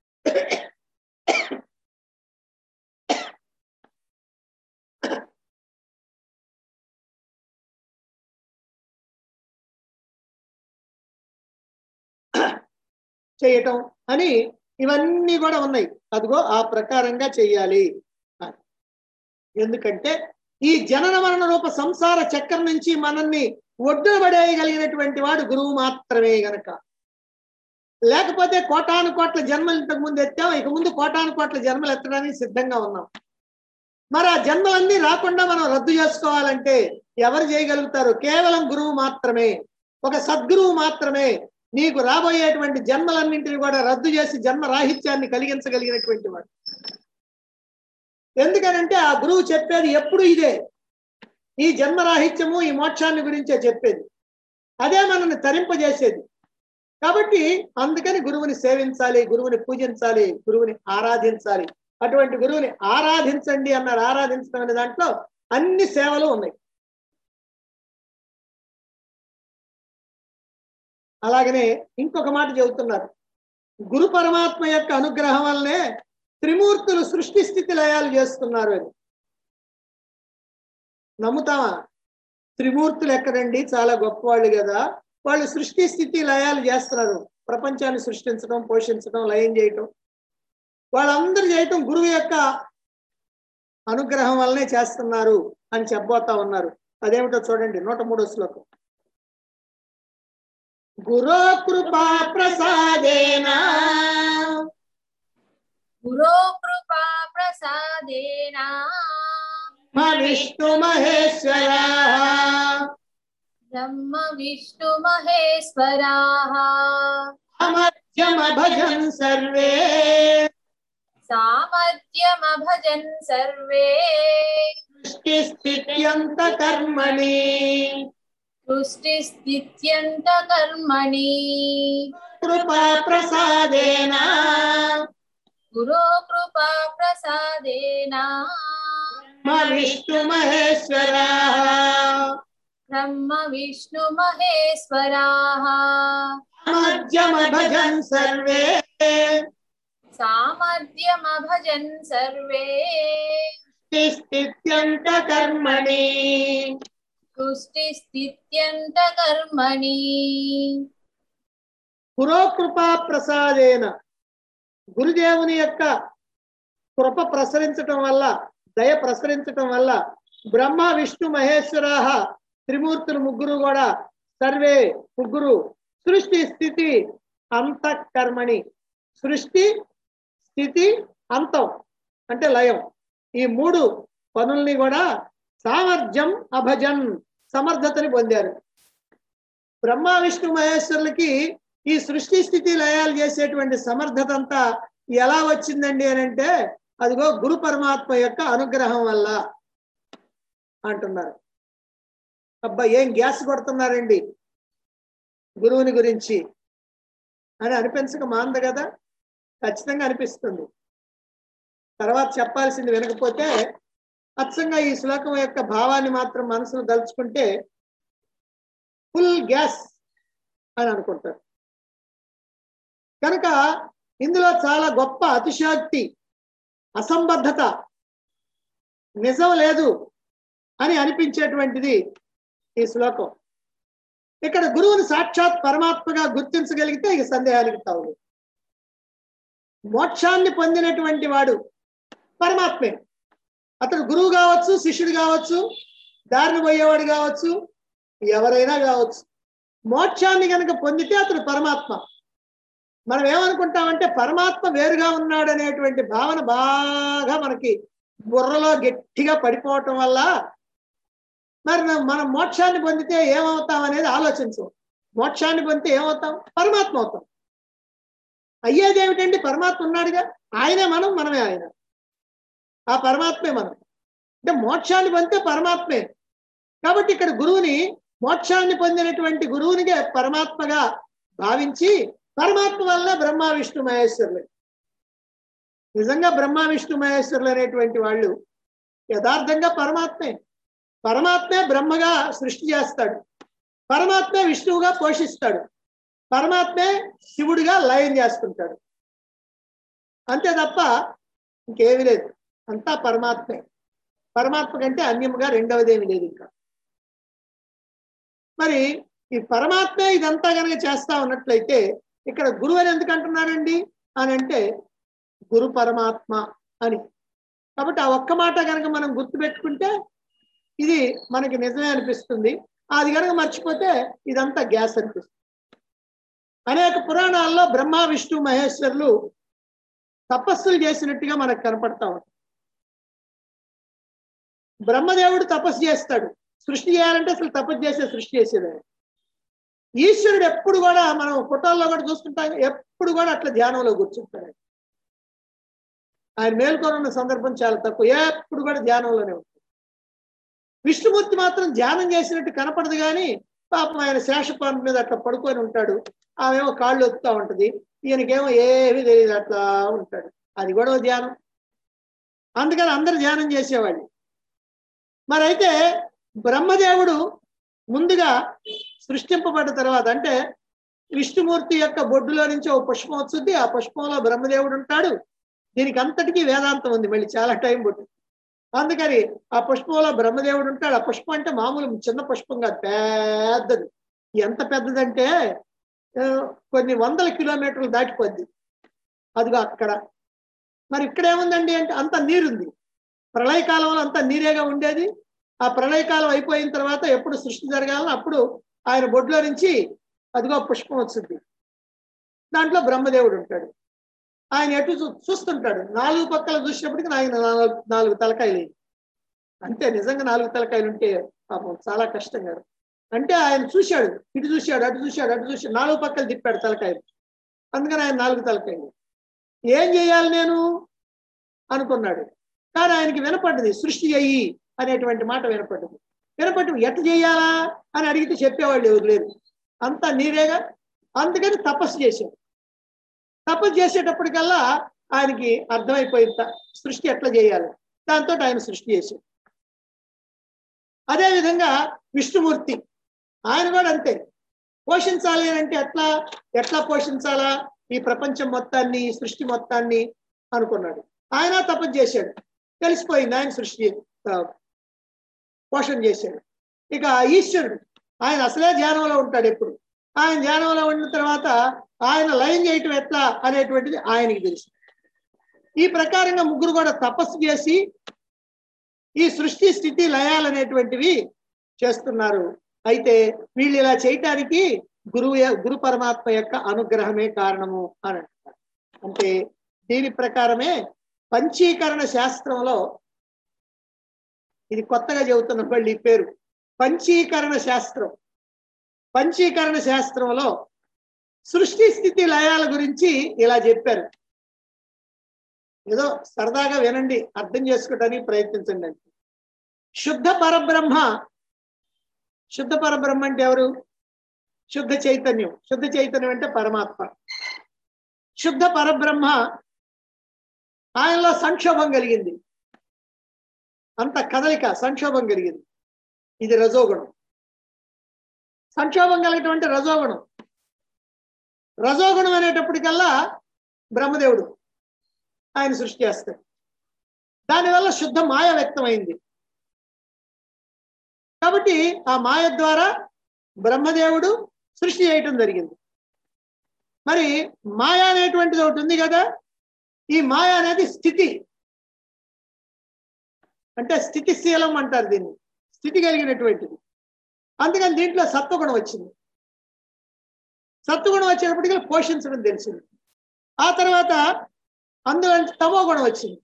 చేయటం అని ఇవన్నీ కూడా ఉన్నాయి అదిగో ఆ ప్రకారంగా చెయ్యాలి ఎందుకంటే ఈ జనన మరణ రూప సంసార చక్రం నుంచి మనల్ని ఒడ్డున పడేయగలిగినటువంటి వాడు గురువు మాత్రమే గనక లేకపోతే కోటాను కోట్ల జన్మలు ఇంతకు ముందు ఎత్తాం ఇక ముందు కోటాను కోట్ల జన్మలు ఎత్తడానికి సిద్ధంగా ఉన్నాం మరి ఆ జన్మలన్నీ రాకుండా మనం రద్దు చేసుకోవాలంటే ఎవరు చేయగలుగుతారు కేవలం గురువు మాత్రమే ఒక సద్గురువు మాత్రమే నీకు రాబోయేటువంటి జన్మలన్నింటినీ కూడా రద్దు చేసి జన్మ రాహిత్యాన్ని కలిగించగలిగినటువంటి వాడు ఎందుకనంటే ఆ గురువు చెప్పేది ఎప్పుడు ఇదే ఈ జన్మరాహిత్యము ఈ మోక్షాన్ని గురించే చెప్పేది అదే మనల్ని తరింపజేసేది కాబట్టి అందుకని గురువుని సేవించాలి గురువుని పూజించాలి గురువుని ఆరాధించాలి అటువంటి గురువుని ఆరాధించండి అన్నారు ఆరాధించడం అనే దాంట్లో అన్ని సేవలు ఉన్నాయి అలాగనే ఇంకొక మాట చెబుతున్నారు గురు పరమాత్మ యొక్క అనుగ్రహం వల్లనే త్రిమూర్తులు సృష్టి స్థితి లయాలు చేస్తున్నారు అని నమ్ముతామా త్రిమూర్తులు ఎక్కడండి చాలా గొప్పవాళ్ళు కదా వాళ్ళు సృష్టి స్థితి లయాలు చేస్తున్నారు ప్రపంచాన్ని సృష్టించడం పోషించడం లయం చేయటం వాళ్ళందరూ చేయటం గురువు యొక్క అనుగ్రహం వల్లనే చేస్తున్నారు అని చెప్పబోతా ఉన్నారు అదేమిటో చూడండి నూట మూడో శ్లోకం గురో కృపా ప్రసాదేనా గురో కృపా ప్రసాదేన విష్ణు మహేశ్వర బ్రహ్మ విష్ణు మహేశ్వరాः అమధ్యమ భజన్ సర్వే సామర్థ్యమభజన్ సర్వే సృష్టి స్థిత్యంత కర్మణి సృష్టిస్థిత్యంత కర్మణి కృపా ప్రసాదేన గురో కృపా ప్రసాదేన విష్ణు మహేశ్వర బ్రహ్మ విష్ణు మహేశ్వరాः మధ్యమ భజన్ సర్వే సామర్థ్యమభజన్ సర్వే స్థిత్యంత కర్మణి సృష్టిస్థిత్యంత కర్మణి పురోకృపా ప్రసాదేన గురుదేవుని యొక్క కృప ప్రసరించటం వల్ల దయ ప్రసరించటం వల్ల బ్రహ్మ విష్ణు మహేశ్వరాహ త్రిమూర్తులు ముగ్గురు కూడా సర్వే ముగ్గురు సృష్టి స్థితి అంతఃకర్మణి సృష్టి స్థితి అంతం అంటే లయం ఈ మూడు పనుల్ని కూడా సామర్థ్యం అభజన్ సమర్థతని పొందారు బ్రహ్మ విష్ణు మహేశ్వరులకి ఈ సృష్టి స్థితి లయాలు చేసేటువంటి సమర్థత అంతా ఎలా వచ్చిందండి అని అంటే అదిగో గురు పరమాత్మ యొక్క అనుగ్రహం వల్ల అంటున్నారు అబ్బా ఏం గ్యాస్ కొడుతున్నారండి గురువుని గురించి అని అనిపించక మాంద కదా ఖచ్చితంగా అనిపిస్తుంది తర్వాత చెప్పాల్సింది వినకపోతే అచ్చంగా ఈ శ్లోకం యొక్క భావాన్ని మాత్రం మనసును దలుచుకుంటే ఫుల్ గ్యాస్ అని అనుకుంటారు కనుక ఇందులో చాలా గొప్ప అతిశయోక్తి అసంబద్ధత నిజం లేదు అని అనిపించేటువంటిది ఈ శ్లోకం ఇక్కడ గురువుని సాక్షాత్ పరమాత్మగా గుర్తించగలిగితే ఇక సందేహానికి తావు మోక్షాన్ని పొందినటువంటి వాడు పరమాత్మే అతడు గురువు కావచ్చు శిష్యుడు కావచ్చు దారిని పోయేవాడు కావచ్చు ఎవరైనా కావచ్చు మోక్షాన్ని కనుక పొందితే అతడు పరమాత్మ మనం ఏమనుకుంటామంటే పరమాత్మ వేరుగా ఉన్నాడు అనేటువంటి భావన బాగా మనకి బుర్రలో గట్టిగా పడిపోవటం వల్ల మరి మనం మోక్షాన్ని పొందితే ఏమవుతాం అనేది ఆలోచించం మోక్షాన్ని పొందితే ఏమవుతాం పరమాత్మ అవుతాం అయ్యేది ఏమిటండి పరమాత్మ ఉన్నాడుగా ఆయనే మనం మనమే ఆయన ఆ పరమాత్మే మనం అంటే మోక్షాన్ని పొందితే పరమాత్మే కాబట్టి ఇక్కడ గురువుని మోక్షాన్ని పొందినటువంటి గురువునిగా పరమాత్మగా భావించి పరమాత్మ వల్ల బ్రహ్మ విష్ణు మహేశ్వరులు నిజంగా బ్రహ్మ విష్ణు మహేశ్వరులు అనేటువంటి వాళ్ళు యథార్థంగా పరమాత్మే పరమాత్మే బ్రహ్మగా సృష్టి చేస్తాడు పరమాత్మే విష్ణువుగా పోషిస్తాడు పరమాత్మే శివుడిగా లయం చేస్తుంటాడు అంతే తప్ప ఇంకేమీ లేదు అంతా పరమాత్మే పరమాత్మ కంటే అన్యముగా రెండవదేమి లేదు ఇంకా మరి ఈ పరమాత్మే ఇదంతా కనుక చేస్తా ఉన్నట్లయితే ఇక్కడ గురువు అని ఎందుకు అంటున్నారండి అని అంటే గురు పరమాత్మ అని కాబట్టి ఆ ఒక్క మాట కనుక మనం గుర్తుపెట్టుకుంటే ఇది మనకి నిజమే అనిపిస్తుంది అది కనుక మర్చిపోతే ఇదంతా గ్యాస్ అనిపిస్తుంది అనేక పురాణాల్లో బ్రహ్మ విష్ణు మహేశ్వరులు తపస్సులు చేసినట్టుగా మనకు కనపడతా ఉంటుంది బ్రహ్మదేవుడు తపస్సు చేస్తాడు సృష్టి చేయాలంటే అసలు తపస్సు చేసే సృష్టి చేసేది ఆయన. ఈశ్వరుడు ఎప్పుడు కూడా మనం ఫోటోల్లో కూడా చూస్తుంటాం ఎప్పుడు కూడా అట్లా ధ్యానంలో కూర్చుంటాడు ఆయన. ఆయన మేల్కొని ఉన్న సందర్భం చాలా తక్కువ ఎప్పుడు కూడా ధ్యానంలోనే ఉంటుంది విష్ణుమూర్తి మాత్రం ధ్యానం చేసినట్టు కనపడదు కానీ పాపం ఆయన శేషపాన్ మీద అట్లా పడుకొని ఉంటాడు ఆమెమో కాళ్ళు ఒత్తుతా ఉంటది ఈయనకేమో ఏమీ తెలియదు అట్లా ఉంటాడు అది కూడా ఓ ధ్యానం అందుకని అందరు ధ్యానం చేసేవాళ్ళు మరి అయితే బ్రహ్మదేవుడు ముందుగా సృష్టింపబడ్డ తర్వాత అంటే విష్ణుమూర్తి యొక్క బొడ్డులో నుంచి ఒక పుష్పం వస్తుంది ఆ పుష్పంలో బ్రహ్మదేవుడు ఉంటాడు దీనికి అంతటికీ వేదాంతం ఉంది మళ్ళీ చాలా టైం పడుతుంది అందుకని ఆ పుష్పంలో బ్రహ్మదేవుడు ఉంటాడు ఆ పుష్పం అంటే మామూలు చిన్న పుష్పం కాదు పెద్దది ఎంత పెద్దదంటే ఆ, కొన్ని వందల కిలోమీటర్లు దాటిపోద్ది అదిగో అక్కడ మరి ఇక్కడ ఏముందండి అంటే అంత నీరుంది ప్రళయకాలంలో అంతా నీరేగా ఉండేది ఆ ప్రళయకాలం అయిపోయిన తర్వాత ఎప్పుడు సృష్టి జరగాలని అప్పుడు ఆయన బొడ్లో నుంచి అదిగో పుష్పం వచ్చింది దాంట్లో బ్రహ్మదేవుడు ఉంటాడు ఆయన ఎటు చూ- చూస్తుంటాడు నాలుగు పక్కల చూసినప్పటికీ ఆయన నాలుగు నాలుగు తలకాయలు అంతే నిజంగా నాలుగు తలకాయలు ఉంటే పాపం చాలా కష్టం కదా అంటే ఆయన చూశాడు ఇటు చూశాడు అటు చూశాడు అటు చూశాడు నాలుగు పక్కలు తిప్పాడు తలకాయలు అందుకని ఆయన నాలుగు తలకాయలు ఏం చేయాలి నేను అనుకున్నాడు కానీ ఆయనకి వినపడ్డది సృష్టి చెయ్యి అనేటువంటి మాట వినపడ్డది వినపడ్డ ఎట్ట చేయాలా అని అడిగితే చెప్పేవాళ్ళు ఎవరు లేరు అంతా నీరేగా అందుకని తపస్సు చేశాడు తపస్సు చేసేటప్పటికల్లా ఆయనకి అర్థమైపోయింది త- సృష్టి ఎట్లా చేయాలి దాంతో ఆయన సృష్టి చేశాడు అదే విధంగా విష్ణుమూర్తి ఆయన కూడా అంతే పోషించాలి అని అంటే ఎట్లా ఎట్లా పోషించాలా ఈ ప్రపంచం మొత్తాన్ని ఈ సృష్టి మొత్తాన్ని అనుకున్నాడు ఆయన తపస్సు చేశాడు తెలిసిపోయింది ఆయన సృష్టి ఆ, పోషణ చేశాడు ఇక ఈశ్వరుడు ఆయన అసలే ధ్యానంలో ఉంటాడు ఎప్పుడు ఆయన ధ్యానంలో ఉన్న తర్వాత ఆయన లయం చేయటం ఎట్లా అనేటువంటిది ఆయనకి తెలుసు ఈ ప్రకారంగా ముగ్గురు కూడా తపస్సు చేసి ఈ సృష్టి స్థితి లయాలనేటువంటివి చేస్తున్నారు అయితే వీళ్ళు ఇలా చేయటానికి గురువు య- గురు పరమాత్మ యొక్క అనుగ్రహమే కారణము అని అంటారు అంటే దీని ప్రకారమే పంచీకరణ శాస్త్రంలో ఇది కొత్తగా చెబుతున్న మళ్ళీ ఈ పేరు పంచీకరణ శాస్త్రం పంచీకరణ శాస్త్రంలో సృష్టి స్థితి లయాల గురించి ఇలా చెప్పారు ఏదో సరదాగా వినండి అర్థం చేసుకోవడానికి ప్రయత్నించండి అంటే శుద్ధ పరబ్రహ్మ శుద్ధ పరబ్రహ్మ అంటే ఎవరు శుద్ధ చైతన్యం శుద్ధ చైతన్యం అంటే పరమాత్మ శుద్ధ పరబ్రహ్మ ఆయనలో సంక్షోభం కలిగింది అంత కదలిక సంక్షోభం కలిగింది ఇది రజోగుణం సంక్షోభం కలగటం అంటే రజోగుణం రజోగుణం అనేటప్పటికల్లా బ్రహ్మదేవుడు ఆయన సృష్టి చేస్తాడు దానివల్ల శుద్ధ మాయ వ్యక్తమైంది కాబట్టి ఆ మాయ ద్వారా బ్రహ్మదేవుడు సృష్టి చేయటం జరిగింది మరి మాయ అనేటువంటిది ఒకటి ఉంది కదా ఈ మాయ అనేది స్థితి అంటే స్థితిశీలం అంటారు దీన్ని స్థితి కలిగినటువంటిది అందుకని దీంట్లో సత్వగుణం వచ్చింది సత్వగుణం వచ్చేటప్పటికీ పోషించడం తెలిసింది ఆ తర్వాత అందులో నుంచి తమో గుణం వచ్చింది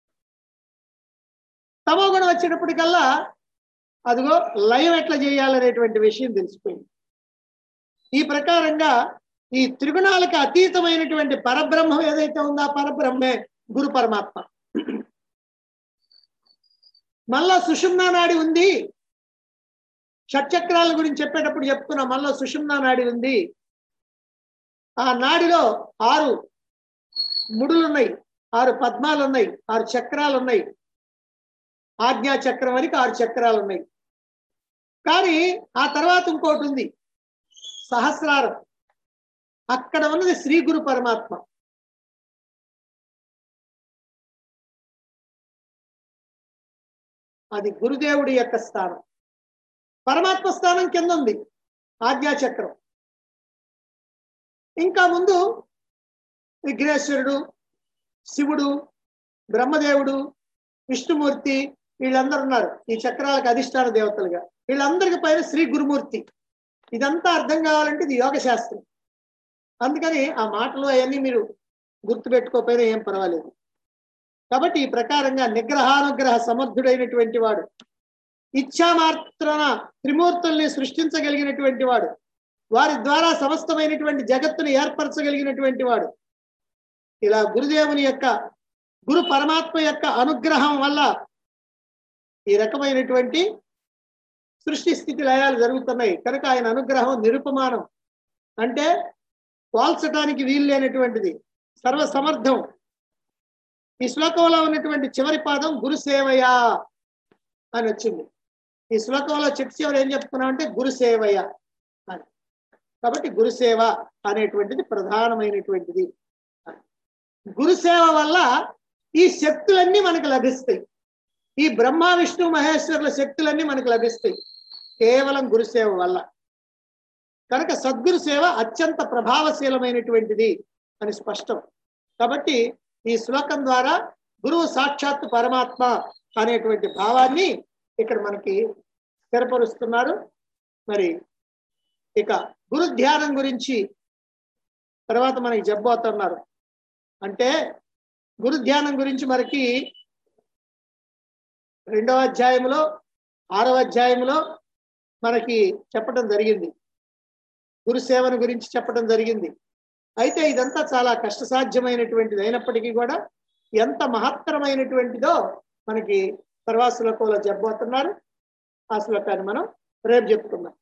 తమో గుణం వచ్చేటప్పటికల్లా అదిగో లయం ఎట్లా చేయాలనేటువంటి విషయం తెలిసిపోయింది ఈ ప్రకారంగా ఈ త్రిగుణాలకు అతీతమైనటువంటి పరబ్రహ్మం ఏదైతే ఉందో ఆ పరబ్రహ్మే గురు పరమాత్మ మళ్ళా సుషుమ్నా నాడి ఉంది షట్చక్రాల గురించి చెప్పేటప్పుడు చెప్తున్నా మళ్ళా సుషుమ్నా నాడి ఉంది ఆ నాడిలో ఆరు ముడులు ఉన్నాయి ఆరు పద్మాలు ఉన్నాయి ఆరు చక్రాలు ఉన్నాయి ఆజ్ఞా చక్రం వరకు ఆరు చక్రాలు ఉన్నాయి కానీ ఆ తర్వాత ఇంకోటి ఉంది సహస్రారం అక్కడ ఉన్నది శ్రీ గురు పరమాత్మ అది గురుదేవుడి యొక్క స్థానం పరమాత్మ స్థానం కింద ఉంది ఆజ్ఞాచక్రం ఇంకా ముందు విఘ్నేశ్వరుడు శివుడు బ్రహ్మదేవుడు విష్ణుమూర్తి వీళ్ళందరూ ఉన్నారు ఈ చక్రాలకు అధిష్టాన దేవతలుగా వీళ్ళందరికి పైన శ్రీ గురుమూర్తి ఇదంతా అర్థం కావాలంటే ఇది యోగ శాస్త్రం అందుకని ఆ మాటలు అవన్నీ మీరు గుర్తుపెట్టుకోకపోయినా ఏం పర్వాలేదు కాబట్టి ఈ ప్రకారంగా నిగ్రహానుగ్రహ సమర్థుడైనటువంటి వాడు ఇచ్ఛామాత్రన త్రిమూర్తుల్ని సృష్టించగలిగినటువంటి వాడు వారి ద్వారా సమస్తమైనటువంటి జగత్తును ఏర్పరచగలిగినటువంటి వాడు ఇలా గురుదేవుని యొక్క గురు పరమాత్మ యొక్క అనుగ్రహం వల్ల ఈ రకమైనటువంటి సృష్టి స్థితి లయాలు జరుగుతున్నాయి కనుక ఆయన అనుగ్రహం నిరుపమానం అంటే పోల్చడానికి వీలు లేనటువంటిది సర్వసమర్థం ఈ శ్లోకంలో ఉన్నటువంటి చివరి పాదం గురు సేవయ అని వచ్చింది ఈ శ్లోకంలో చిట్టు చివరి ఏం చెప్తున్నాం అంటే గురు సేవయ అని కాబట్టి గురుసేవ అనేటువంటిది ప్రధానమైనటువంటిది గురుసేవ వల్ల ఈ శక్తులన్నీ మనకు లభిస్తాయి ఈ బ్రహ్మ విష్ణు మహేశ్వరుల శక్తులన్నీ మనకు లభిస్తాయి కేవలం గురుసేవ వల్ల కనుక సద్గురు సేవ అత్యంత ప్రభావశీలమైనటువంటిది అని స్పష్టం కాబట్టి ఈ శ్లోకం ద్వారా గురువు సాక్షాత్తు పరమాత్మ అనేటువంటి భావాన్ని ఇక్కడ మనకి స్థిరపరుస్తున్నారు మరి ఇక గురు ధ్యానం గురించి తర్వాత మనకి చెప్పబోతున్నారు అంటే గురు ధ్యానం గురించి మనకి రెండవ అధ్యాయంలో ఆరవ అధ్యాయంలో మనకి చెప్పడం జరిగింది గురు సేవను గురించి చెప్పడం జరిగింది అయితే ఇదంతా చాలా కష్టసాధ్యమైనటువంటిది అయినప్పటికీ కూడా ఎంత మహత్తరమైనటువంటిదో మనకి తర్వాత శ్లోకంలో చెప్పబోతున్నారు ఆ శ్లోకాన్ని మనం రేపు చెప్పుకుందాం